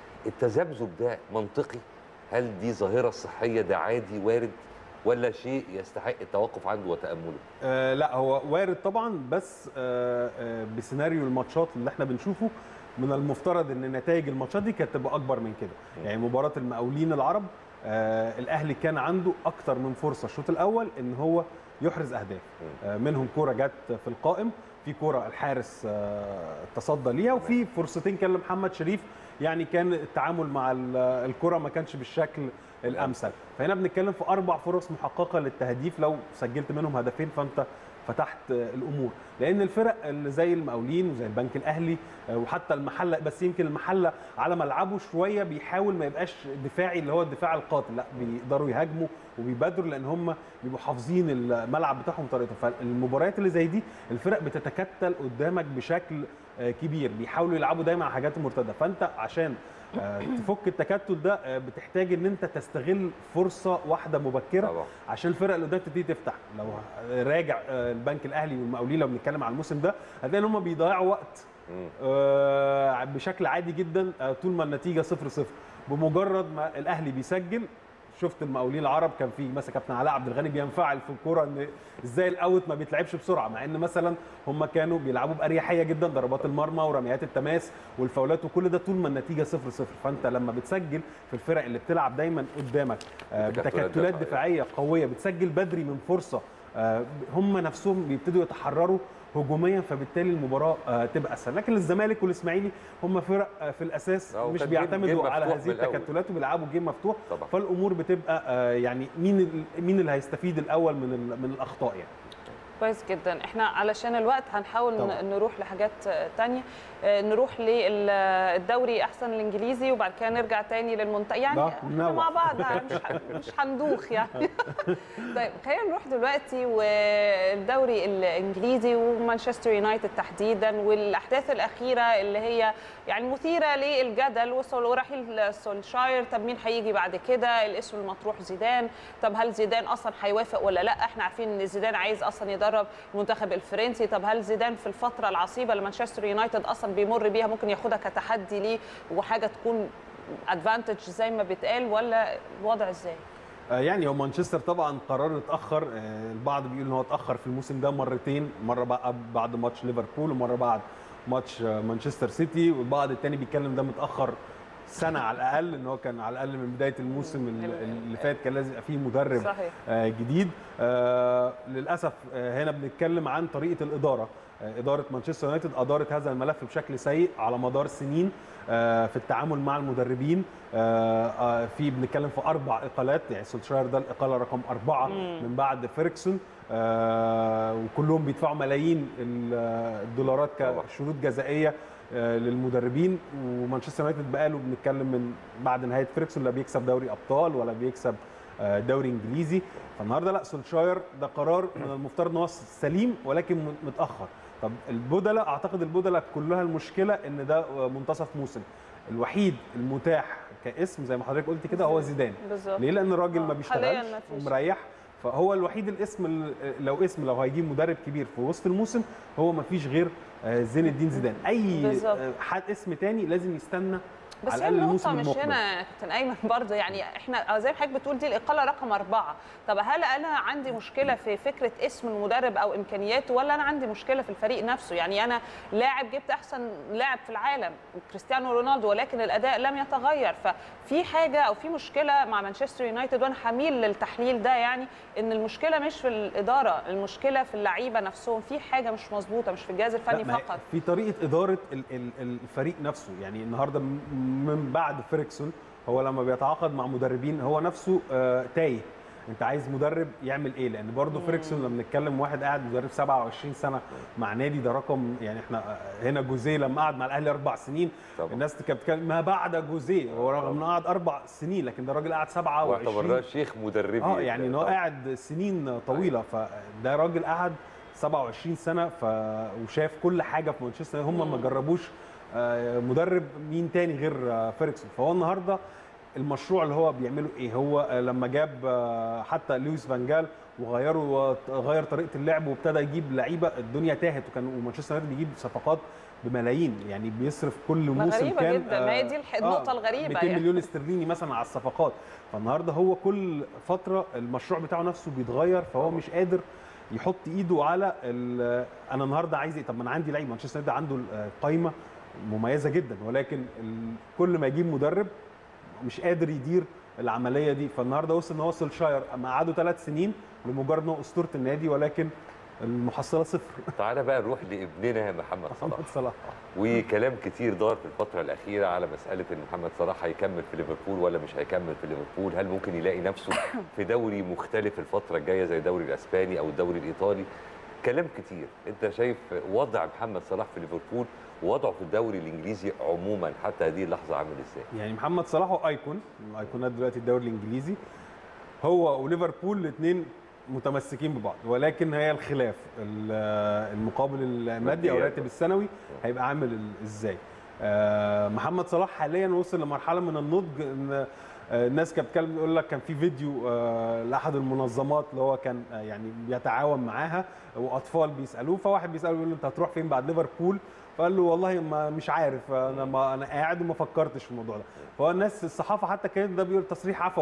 A: التذبذب ده منطقي هل دي ظاهره صحيه ده عادي وارد ولا شيء يستحق التوقف عنده وتامله
F: آه لا هو وارد طبعا بس آه آه بسيناريو الماتشات اللي احنا بنشوفه من المفترض ان نتائج الماتشات دي كانت تبقى اكبر من كده يعني مباراه المقاولين العرب آه الاهلي كان عنده اكتر من فرصه الشوط الاول ان هو يحرز اهداف آه منهم كوره جت في القائم في كوره الحارس آه تصدى ليها وفي فرصتين كان لمحمد شريف يعني كان التعامل مع ال- الكره ما كانش بالشكل الامثل فهنا بنتكلم في اربع فرص محققه للتهديف لو سجلت منهم هدفين فانت فتحت الامور لان الفرق اللي زي المقاولين وزي البنك الاهلي آه، وحتى المحله بس يمكن المحله على ملعبه شويه بيحاول ما يبقاش دفاعي اللي هو الدفاع القاتل لا بيقدروا يهاجموا وبيبادروا لان هم بيبقوا حافظين الملعب بتاعهم طريقته فالمباريات اللي زي دي الفرق بتتكتل قدامك بشكل آه، كبير بيحاولوا يلعبوا دايما على حاجات مرتده فانت عشان آه، تفك التكتل ده آه، بتحتاج ان انت تستغل فرصه واحده مبكره
A: طبعا
F: عشان الفرق اللي قدام تبتدي تفتح لو راجع آه، البنك الاهلي والمقاولين لو بنتكلم على الموسم ده هتلاقي ان هم بيضيعوا وقت
A: مم.
F: آه، بشكل عادي جدا آه، طول ما النتيجه 0 0 بمجرد ما الاهلي بيسجل شفت المقاولين العرب كان في مثلا كابتن علاء عبد الغني بينفعل في الكوره ان ازاي الاوت ما بيتلعبش بسرعه مع ان مثلا هم كانوا بيلعبوا باريحيه جدا ضربات المرمى ورميات التماس والفاولات وكل ده طول ما النتيجه 0 0 فانت لما بتسجل في الفرق اللي بتلعب دايما قدامك آه،
A: بتكتلات
F: بتكتلات
A: دفاعية.
F: دفاعيه قويه بتسجل بدري من فرصه آه، هم نفسهم بيبتدوا يتحرروا هجوميا فبالتالي المباراه آه، تبقى اسهل لكن الزمالك والاسماعيلي هم فرق آه، في الاساس
A: آه،
F: مش
A: وكان جيم-
F: بيعتمدوا
A: جيم
F: على
A: مفتوح
F: هذه
A: من الأول.
F: التكتلات وبيلعبوا جيم مفتوح
A: طبعا.
F: فالامور بتبقى آه، يعني مين ال- مين اللي هيستفيد الاول من ال- من الاخطاء يعني
B: كويس جدا احنا علشان الوقت هنحاول
F: طبعا.
B: ن- نروح لحاجات تانية آه، نروح للدوري احسن الانجليزي وبعد كده نرجع تاني للمنتخب يعني
F: لا،
B: احنا
F: ننوع.
B: مع بعض يعني مش ه- مش هندوخ يعني طيب خلينا نروح دلوقتي والدوري الانجليزي ومانشستر يونايتد تحديدا والاحداث الاخيره اللي هي يعني مثيره للجدل وصل ورحيل سولشاير طب مين هيجي بعد كده الاسم المطروح زيدان طب هل زيدان اصلا هيوافق ولا لا احنا عارفين ان زيدان عايز اصلا يدرب المنتخب الفرنسي طب هل زيدان في الفتره العصيبه اللي مانشستر يونايتد اصلا بيمر بيها ممكن ياخدها كتحدي ليه وحاجه تكون ادفانتج زي ما بيتقال ولا الوضع ازاي
F: آه، يعني هو مانشستر طبعا قرار اتاخر آه، البعض بيقول ان هو اتاخر في الموسم ده مرتين مره بقى بعد ماتش ليفربول ومره بعد ماتش آه، مانشستر سيتي والبعض التاني بيتكلم ده متاخر سنه على الاقل ان هو كان على الاقل من بدايه الموسم ال- اللي فات كان لازم يبقى فيه مدرب
B: صحيح
F: آه، جديد آه، للاسف آه، هنا بنتكلم عن طريقه الاداره آه، اداره مانشستر يونايتد ادارت هذا الملف بشكل سيء على مدار سنين آه، في التعامل مع المدربين آه، آه، في بنتكلم في اربع اقالات يعني سولشاير ده الاقاله رقم اربعه من بعد فيركسون آه، وكلهم بيدفعوا ملايين ال- الدولارات
A: طبعا.
F: كشروط جزائيه آه، للمدربين ومانشستر يونايتد بقاله بنتكلم من بعد نهايه فيركسون لا بيكسب دوري ابطال ولا بيكسب آه، دوري انجليزي فالنهارده لا سولشاير ده قرار من المفترض ان هو سليم ولكن م- متاخر طب البدلاء اعتقد البدلاء كلها المشكله ان ده آه، منتصف موسم الوحيد المتاح كاسم زي ما حضرتك قلت كده هو زيدان
B: بالظبط
F: ليه لان الراجل ما
B: آه، حالياً
F: بيشتغلش
B: مفيش.
F: ومريح فهو الوحيد الاسم ال- لو اسم لو هيجيب مدرب كبير في وسط الموسم هو ما فيش غير آه، زين الدين زيدان اي
B: بالظبط.
F: آه، حد اسم تاني لازم يستنى
B: بس
F: على
B: هي
F: الاقل
B: النقطة
F: الموسم
B: مش
F: المقبل
B: هنا يا كابتن أيمن برضه يعني احنا زي ما حضرتك بتقول دي الإقالة رقم أربعة، طب هل أنا عندي مشكلة في فكرة اسم المدرب أو إمكانياته ولا أنا عندي مشكلة في الفريق نفسه؟ يعني أنا لاعب جبت أحسن لاعب في العالم كريستيانو رونالدو ولكن الأداء لم يتغير، ففي حاجة أو في مشكلة مع مانشستر يونايتد وأنا حميل للتحليل ده يعني إن المشكلة مش في الإدارة، المشكلة في اللعيبة نفسهم، في حاجة مش مظبوطة مش في الجهاز الفني
F: لا، ما هي
B: فقط.
F: في طريقه اداره ال- ال- الفريق نفسه يعني النهارده م- من بعد فيريكسون هو لما بيتعاقد مع مدربين هو نفسه آه، تايه انت عايز مدرب يعمل ايه لان برضه فيريكسون لما بنتكلم واحد قاعد مدرب 27 سنه مع نادي ده رقم يعني احنا آه، هنا جوزيه لما قعد مع الاهلي اربع سنين
A: طبعا.
F: الناس كانت بتتكلم ما بعد جوزيه هو رغم انه قعد اربع سنين لكن ده راجل قعد 27
A: واعتبرناه شيخ مدربي
F: اه يعني ان هو
A: طبعاً.
F: قاعد سنين طويله فده راجل قعد 27 سنه ف... وشاف كل حاجه في مانشستر هم ما جربوش آه، مدرب مين تاني غير آه، فيركسون فهو النهارده المشروع اللي هو بيعمله ايه هو آه، لما جاب آه، حتى لويس فانجال وغيروا غير طريقه اللعب وابتدى يجيب لعيبه الدنيا تاهت وكان ومانشستر يونايتد بيجيب صفقات بملايين يعني بيصرف كل
B: ما
F: موسم
B: غريبة
F: كان
B: جدا، ما هي دي الح- النقطة الغريبة
F: 200
B: يعني.
F: مليون استرليني مثلا على الصفقات فالنهارده هو كل فتره المشروع بتاعه نفسه بيتغير فهو مش قادر يحط ايده على ال- انا النهارده عايز ايه طب ما انا عندي لعيب مانشستر يونايتد عنده قايمه مميزه جدا ولكن ال- كل ما يجيب مدرب مش قادر يدير العمليه دي فالنهارده وصل ان هو سولشاير اما قعدوا ثلاث سنين لمجرد ان هو اسطوره النادي ولكن المحصله صفر
A: تعالى بقى نروح لابننا محمد صلاح
F: محمد صلاح
A: وكلام كتير دار في الفترة الأخيرة على مسألة إن محمد صلاح هيكمل في ليفربول ولا مش هيكمل في ليفربول، هل ممكن يلاقي نفسه في دوري مختلف الفترة الجاية زي الدوري الأسباني أو الدوري الإيطالي؟ كلام كتير، أنت شايف وضع محمد صلاح في ليفربول ووضعه في الدوري الإنجليزي عموما حتى هذه اللحظة عامل إزاي؟
F: يعني محمد صلاح هو ايكون من ايقونات دلوقتي الدوري الانجليزي هو وليفربول الاثنين متمسكين ببعض ولكن هي الخلاف ال- المقابل المادي او الراتب السنوي هيبقى عامل ال- ازاي آه، محمد صلاح حاليا وصل لمرحله من النضج ان آه، الناس كانت بتتكلم يقول لك كان في فيديو آه، لاحد المنظمات اللي هو كان آه، يعني بيتعاون معاها واطفال بيسالوه فواحد بيساله يقول له انت هتروح فين بعد ليفربول فقال له والله ما مش عارف انا ما انا قاعد وما فكرتش في الموضوع ده فهو الناس الصحافه حتى كانت ده بيقول تصريح عفوي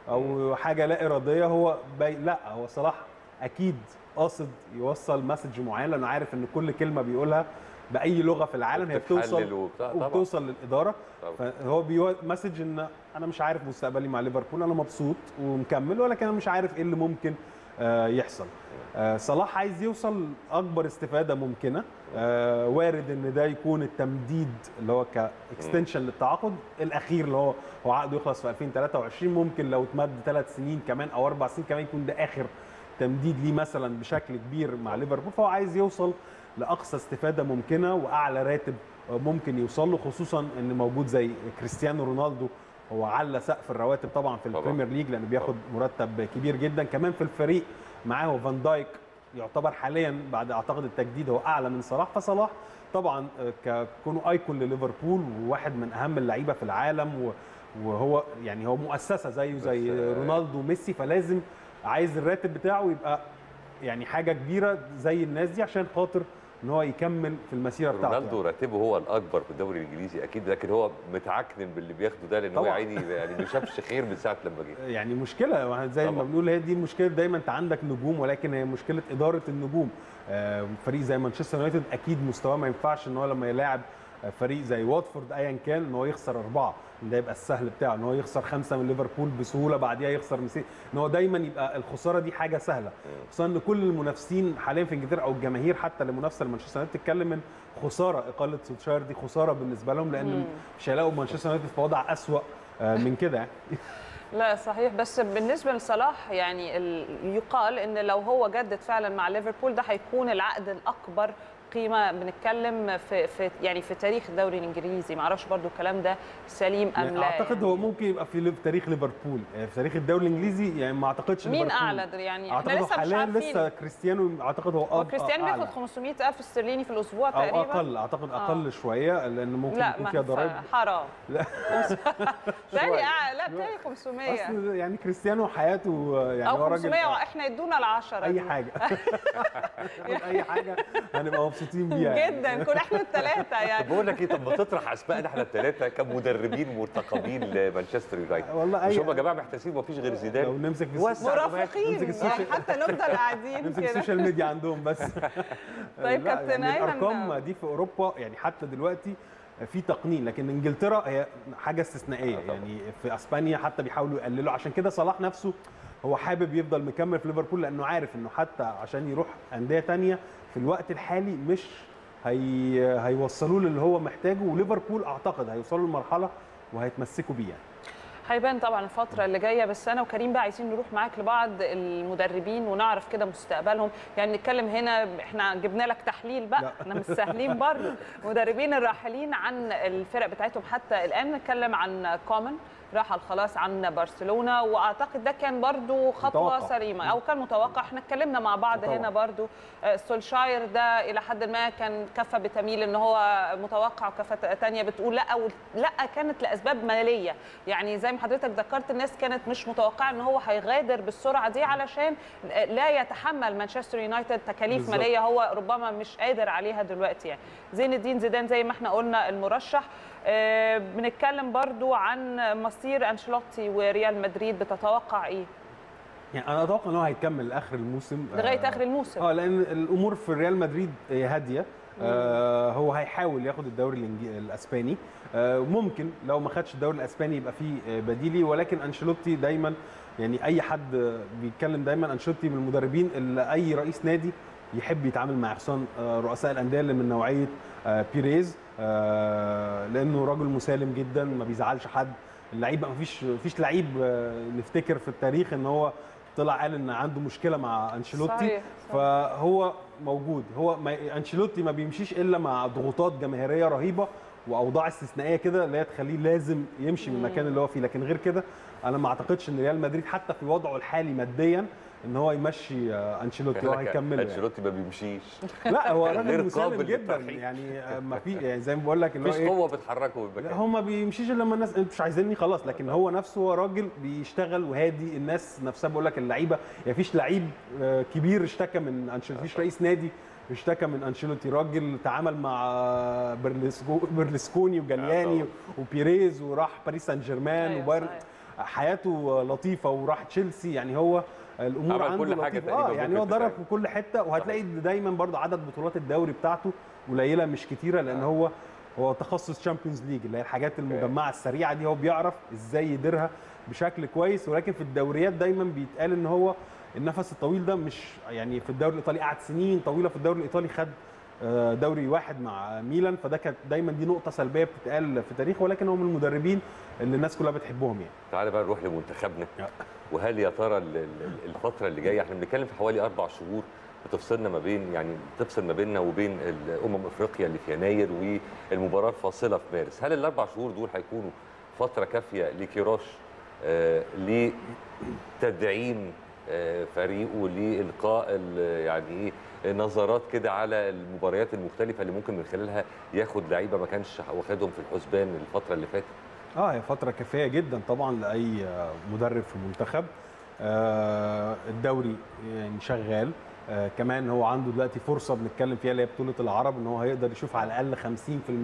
F: او حاجه لا اراديه هو بي... لا هو صلاح اكيد قاصد يوصل مسج معين لانه عارف ان كل كلمه بيقولها باي لغه في العالم هي
A: وبتتحلل
F: بتوصل
A: وبتاع- طبعاً.
F: وبتوصل للاداره
A: طبعاً.
F: فهو بيو مسج ان انا مش عارف مستقبلي مع ليفربول انا مبسوط ومكمل ولكن انا مش عارف ايه اللي ممكن آه، يحصل آه، صلاح عايز يوصل اكبر استفاده ممكنه آه، وارد ان ده يكون التمديد اللي هو كاكستنشن للتعاقد الاخير اللي هو هو عقده يخلص في 2023 ممكن لو اتمد ثلاث سنين كمان او اربع سنين كمان يكون ده اخر تمديد ليه مثلا بشكل كبير مع ليفربول فهو عايز يوصل لاقصى استفاده ممكنه واعلى راتب ممكن يوصل له خصوصا ان موجود زي كريستيانو رونالدو هو على سقف الرواتب طبعا في
A: طبعاً.
F: البريمير ليج لانه بياخد مرتب كبير جدا كمان في الفريق معاه هو فان دايك يعتبر حاليا بعد اعتقد التجديد هو اعلى من صلاح فصلاح طبعا آه، كونه ايكون لليفربول وواحد من اهم اللعيبه في العالم و- وهو يعني هو مؤسسه زيه زي
A: بس، آه،
F: رونالدو وميسي فلازم عايز الراتب بتاعه يبقى يعني حاجه كبيره زي الناس دي عشان خاطر ان هو يكمل في المسيره بتاعته
A: رونالدو راتبه هو الاكبر في الدوري الانجليزي اكيد لكن هو متعكنن باللي بياخده ده لان هو
F: طبعاً.
A: عيني يعني ما شافش خير من ساعه لما جه
F: يعني مشكله زي ما
A: طبعاً.
F: بنقول هي دي المشكله دايما انت عندك نجوم ولكن هي مشكله اداره النجوم آه، فريق زي مانشستر يونايتد اكيد مستواه ما ينفعش ان هو لما يلاعب آه، فريق زي واتفورد ايا كان ان هو يخسر اربعه ده يبقى السهل بتاعه ان هو يخسر خمسه من ليفربول بسهوله بعديها يخسر من سي ان هو دايما يبقى الخساره دي حاجه سهله خصوصا ان كل المنافسين حاليا في انجلترا او الجماهير حتى اللي منافسه لمانشستر يونايتد بتتكلم من خساره اقاله سولشاير دي خساره بالنسبه لهم لان مش هيلاقوا مانشستر يونايتد في وضع اسوء آه، من كده يعني
B: لا صحيح بس بالنسبه لصلاح يعني ال- يقال ان لو هو جدد فعلا مع ليفربول ده هيكون العقد الاكبر قيمه بنتكلم في, في يعني في تاريخ الدوري الانجليزي ما اعرفش برضو الكلام ده سليم ام
F: يعني
B: لا
F: اعتقد
B: يعني.
F: هو ممكن يبقى في ليف- تاريخ ليفربول يعني في تاريخ الدوري الانجليزي يعني ما اعتقدش
B: مين
F: ليفربول.
B: اعلى در- يعني احنا
F: اعتقد هو
B: لسه مش
F: حاليا
B: عارفين
F: لسه كريستيانو اعتقد هو
B: هو
F: أب-
B: كريستيانو
F: أعلى.
B: بياخد 500 الف استرليني في الاسبوع
F: او
B: تقريبا
F: اقل اعتقد
B: آه.
F: اقل شويه لان ممكن
B: لا
F: يكون
B: ما
F: فيها ضرائب
B: ف- حرام
F: لا.
B: تاني
F: شوية.
B: أع- لا تاني 500
F: اصل يعني كريستيانو حياته يعني
B: او
F: هو راجل
B: 500 واحنا يدونا ال 10
F: اي حاجه ياخد اي حاجه هنبقى مبسوطين بيها يعني.
B: جدا كل احنا الثلاثه
A: طب
B: يعني
A: بقول لك ايه طب ما تطرح اسمائنا احنا الثلاثه كمدربين مرتقبين لمانشستر يونايتد
F: والله
A: مش
F: أي-
A: هم يا جماعه محتاسين ما فيش غير
F: لو
A: زيدان
F: نمسك في
A: وسع
B: مرافقين
F: نمسك السوشيال-
B: يعني حتى نفضل قاعدين
F: نمسك
B: كده
F: السوشيال ميديا عندهم بس
B: طيب
F: لا،
B: كابتن
F: يعني
B: أيمن.
F: الارقام دي في اوروبا يعني حتى دلوقتي في تقنين لكن انجلترا هي حاجه استثنائيه
A: آه، طبعاً.
F: يعني في اسبانيا حتى بيحاولوا يقللوا عشان كده صلاح نفسه هو حابب يفضل مكمل في ليفربول لانه عارف انه حتى عشان يروح انديه تانية في الوقت الحالي مش هي هيوصلوه للي هو محتاجه وليفربول اعتقد هيوصلوا لمرحله وهيتمسكوا بيه يعني.
B: هيبان طبعا الفترة اللي جاية بس أنا وكريم بقى عايزين نروح معاك لبعض المدربين ونعرف كده مستقبلهم يعني نتكلم هنا احنا جبنا لك تحليل بقى
F: لا.
B: احنا مش سهلين برضه مدربين الراحلين عن الفرق بتاعتهم حتى الآن نتكلم عن كومن رحل خلاص عن برشلونة واعتقد ده كان برضو خطوة
F: متوقع.
B: سليمة او كان متوقع احنا اتكلمنا مع بعض
F: طبعاً.
B: هنا برضو آه، سولشاير ده الى حد ما كان كفه بتميل ان هو متوقع وكفه تانية بتقول لا او لا كانت لاسباب ماليه يعني زي ما حضرتك ذكرت الناس كانت مش متوقعه ان هو هيغادر بالسرعه دي علشان لا يتحمل مانشستر يونايتد تكاليف
F: بالظبط.
B: ماليه هو ربما مش قادر عليها دلوقتي يعني زين الدين زيدان زي ما احنا قلنا المرشح آه، بنتكلم برضو عن مصير انشيلوتي وريال مدريد بتتوقع ايه
F: يعني انا اتوقع ان هو هيكمل لاخر الموسم
B: لغايه
F: آه،
B: اخر الموسم
F: اه لان الامور في ريال مدريد آه، هاديه آه هو هيحاول ياخد الدوري الإنجي- الاسباني آه ممكن لو ما خدش الدوري الاسباني يبقى فيه آه، بديلي ولكن انشيلوتي دايما يعني اي حد آه، بيتكلم دايما انشيلوتي من المدربين اللي اي رئيس نادي يحب يتعامل مع خصوصا آه، رؤساء الانديه اللي من نوعيه آه، بيريز آه، لانه راجل مسالم جدا ما بيزعلش حد اللعيبه ما فيش فيش لعيب آه، نفتكر في التاريخ ان هو طلع قال ان عنده مشكله مع انشيلوتي
B: صحيح، صحيح.
F: فهو موجود هو ما انشيلوتي ما بيمشيش الا مع ضغوطات جماهيريه رهيبه واوضاع استثنائيه كده اللي هي تخليه لازم يمشي من المكان اللي هو فيه لكن غير كده انا ما اعتقدش ان ريال مدريد حتى في وضعه الحالي ماديا ان هو يمشي آه، انشيلوتي هو هيكمل يعني.
A: انشيلوتي ما بيمشيش
F: لا هو
A: غير
F: راجل مسالم
A: قابل
F: جدا
A: للترحيل.
F: يعني آه، ما في يعني زي ما بقول لك اللي هو
A: مفيش
F: ايه
A: قوه بتحركه من
F: لا
A: المكان
F: هو ما بيمشيش الا لما الناس انتوا مش عايزيني خلاص لكن هو نفسه هو راجل بيشتغل وهادي الناس نفسها بقول لك اللعيبه يعني فيش لعيب آه، كبير اشتكى من انشيلوتي فيش رئيس نادي اشتكى من انشيلوتي راجل تعامل مع آه، برلسكو- برلسكوني وجالياني
A: طبعاً.
F: وبيريز وراح باريس سان جيرمان
B: أيوة
F: وبايرن
B: صحيح.
F: حياته لطيفه وراح تشيلسي يعني هو الامور
A: عمل
F: عنده
A: كل حاجة
F: لطيفة.
A: تقريباً
F: اه يعني
A: ممكن
F: هو ضرب
A: تتعمل.
F: في كل حته وهتلاقي دايما برضه عدد بطولات الدوري بتاعته قليله مش كتيره لان هو هو تخصص شامبيونز ليج اللي هي الحاجات المجمعه السريعه دي هو بيعرف ازاي يديرها بشكل كويس ولكن في الدوريات دايما بيتقال ان هو النفس الطويل ده مش يعني في الدوري الايطالي قعد سنين طويله في الدوري الايطالي خد آه، دوري واحد مع ميلان فده كانت دايما دي نقطه سلبيه بتتقال في تاريخه ولكن هو من المدربين اللي الناس كلها بتحبهم يعني
A: تعالى بقى نروح لمنتخبنا
F: آه.
A: وهل يا ترى ال- ال- الفتره اللي جايه احنا بنتكلم في حوالي اربع شهور بتفصلنا ما بين يعني بتفصل ما بيننا وبين امم افريقيا اللي في يناير والمباراه الفاصله في مارس هل الاربع شهور دول هيكونوا فتره كافيه لكيروش آه لتدعيم آه فريقه لالقاء ال- يعني ايه نظرات كده على المباريات المختلفه اللي ممكن من خلالها ياخد لعيبه ما كانش واخدهم في الحسبان الفتره اللي فاتت
F: اه هي فترة كافية جدا طبعا لأي آه، مدرب في المنتخب آه، الدوري يعني شغال آه، كمان هو عنده دلوقتي فرصة بنتكلم فيها اللي هي بطولة العرب ان هو هيقدر يشوف على الأقل 50%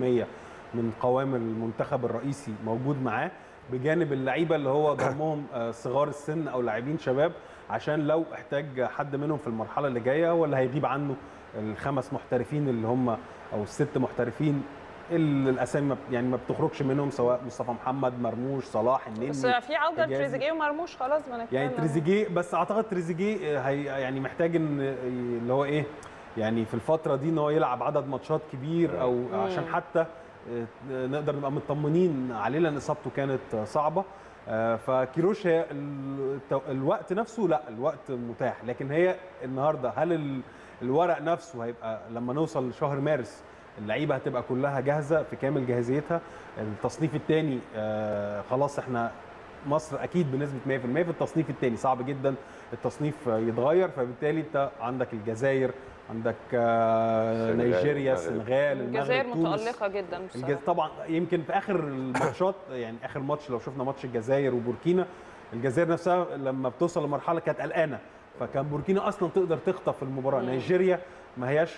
F: من قوام المنتخب الرئيسي موجود معاه بجانب اللعيبة اللي هو ضمهم آه، صغار السن أو لاعبين شباب عشان لو احتاج حد منهم في المرحلة اللي جاية هو اللي هيغيب عنه الخمس محترفين اللي هم أو الست محترفين اللي الاسامي ما بت- يعني ما بتخرجش منهم سواء مصطفى محمد مرموش صلاح النني
B: بس في عوده
F: إجازي.
B: لتريزيجيه ومرموش خلاص بنتكلم
F: يعني تريزيجيه بس اعتقد تريزيجيه هي يعني محتاج ان اللي هو ايه يعني في الفتره دي ان هو يلعب عدد ماتشات كبير او عشان حتى نقدر نبقى مطمنين عليه لان اصابته كانت صعبه آه، فكيروش هي التو- الوقت نفسه لا الوقت متاح لكن هي النهارده هل ال- الورق نفسه هيبقى لما نوصل لشهر مارس اللعيبه هتبقى كلها جاهزه في كامل جاهزيتها التصنيف الثاني خلاص احنا مصر اكيد بنسبه 100% في التصنيف الثاني صعب جدا التصنيف يتغير فبالتالي انت عندك الجزائر عندك آه،
A: السنغال،
F: نيجيريا
A: المغرب.
F: السنغال
B: الجزائر
F: المغرب تونس
B: متالقه جدا
F: الجز...
B: بصراحه
F: طبعا يمكن في اخر الماتشات يعني اخر ماتش لو شفنا ماتش الجزائر وبوركينا الجزائر نفسها لما بتوصل لمرحله كانت قلقانه فكان بوركينا اصلا تقدر تخطف المباراه
B: مم.
F: نيجيريا ما هياش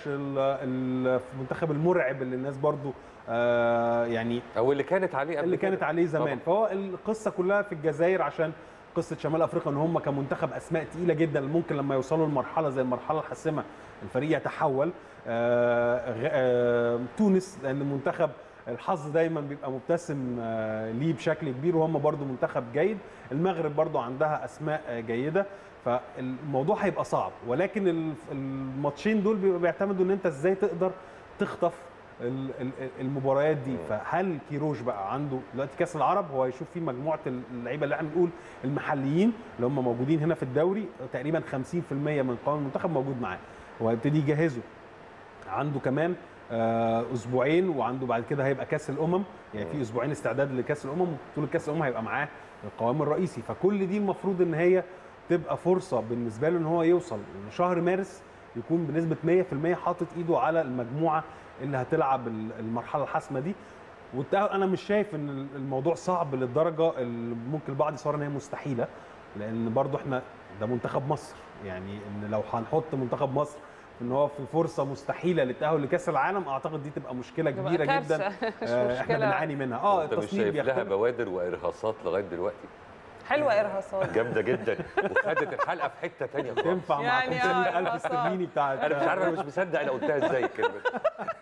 F: ال- المنتخب المرعب اللي الناس برضو آه يعني
A: او اللي كانت عليه قبل
F: اللي
A: كده.
F: كانت عليه زمان
A: طبعاً.
F: فهو القصه كلها في الجزائر عشان قصه شمال افريقيا ان هم كمنتخب اسماء تقيله جدا ممكن لما يوصلوا لمرحله زي المرحله الحاسمه الفريق يتحول آه غ- آه تونس لان المنتخب الحظ دايما بيبقى مبتسم آه ليه بشكل كبير وهم برضو منتخب جيد المغرب برضو عندها اسماء آه جيده فالموضوع هيبقى صعب ولكن ال- الماتشين دول بيبقى بيعتمدوا ان انت ازاي تقدر تخطف ال- ال- المباريات دي فهل كيروش بقى عنده دلوقتي كاس العرب هو هيشوف فيه مجموعه اللعيبه اللي احنا بنقول المحليين اللي هم موجودين هنا في الدوري تقريبا 50% من قوام المنتخب موجود معاه هو هيبتدي يجهزه عنده كمان آه، اسبوعين وعنده بعد كده هيبقى كاس الامم يعني في اسبوعين استعداد لكاس الامم وبطوله كاس الامم هيبقى معاه القوام الرئيسي فكل دي المفروض ان هي تبقى فرصه بالنسبه له ان هو يوصل لشهر مارس يكون بنسبه 100% حاطط ايده على المجموعه اللي هتلعب ال- المرحله الحاسمه دي والتأهل انا مش شايف ان الموضوع صعب للدرجه اللي ممكن البعض يصور ان هي مستحيله لان برضو احنا ده منتخب مصر يعني ان لو هنحط منتخب مصر ان هو في فرصه مستحيله للتاهل لكاس العالم اعتقد دي تبقى مشكله
B: تبقى
F: كبيره
B: كارثة.
F: جدا
B: مش
F: آه، احنا
B: مشكلة.
F: بنعاني منها اه
A: انت مش
F: التصنيف
A: شايف لها
F: بيختلف
A: بوادر وارهاصات لغايه دلوقتي
B: حلوه ارهاصات
A: جامده جدا وخدت الحلقه في حته ثانيه خالص
F: تنفع مع
B: يعني آه،
F: 500000
B: الوسط.
F: استرليني بتاعت
A: انا مش عارف انا مش مصدق انا قلتها ازاي الكلمه دي.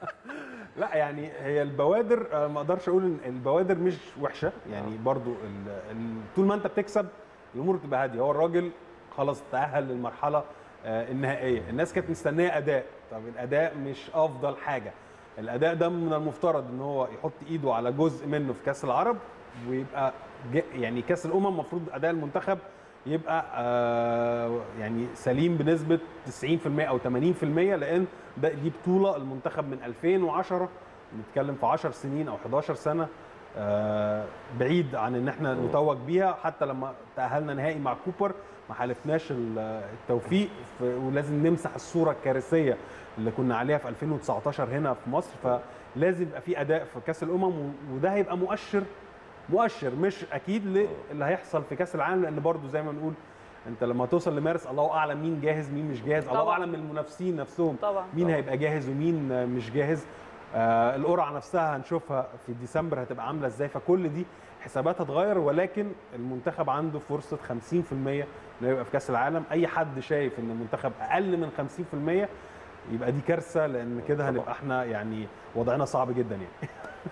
F: لا يعني هي البوادر آه، ما اقدرش اقول ان البوادر مش وحشه يعني برضو ال- ال- طول ما انت بتكسب الامور بتبقى هاديه هو الراجل خلاص تاهل للمرحله آه، النهائيه الناس كانت مستنيه اداء طب الاداء مش افضل حاجه الاداء ده من المفترض ان هو يحط ايده على جزء منه في كاس العرب ويبقى ج- يعني كاس الامم المفروض اداء المنتخب يبقى آه، يعني سليم بنسبه 90% او 80% لان ده دي بطوله المنتخب من 2010 بنتكلم في 10 سنين او 11 سنه آه، بعيد عن ان احنا نتوج بيها حتى لما تاهلنا نهائي مع كوبر ما حالفناش ال- التوفيق ف- ولازم نمسح الصوره الكارثيه اللي كنا عليها في 2019 هنا في مصر فلازم يبقى في اداء في كاس الامم و- وده هيبقى مؤشر مؤشر مش اكيد للي هيحصل في كاس العالم لان برضو زي ما بنقول انت لما توصل لمارس الله اعلم مين جاهز مين مش جاهز الله
B: طبعاً.
F: اعلم من المنافسين نفسهم
B: طبعا
F: مين
A: طبعاً.
F: هيبقى جاهز ومين آه، مش جاهز آه القرعه نفسها هنشوفها في ديسمبر هتبقى عامله ازاي فكل دي الحسابات هتغير ولكن المنتخب عنده فرصه 50% انه يبقى في كاس العالم اي حد شايف ان المنتخب اقل من 50% يبقى دي كارثه لان كده هنبقى احنا يعني وضعنا صعب جدا يعني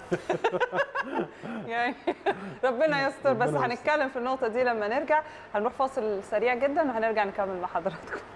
B: يعني ربنا يستر بس
F: ربنا يستر.
B: هنتكلم في النقطه دي لما نرجع هنروح فاصل سريع جدا وهنرجع نكمل مع حضراتكم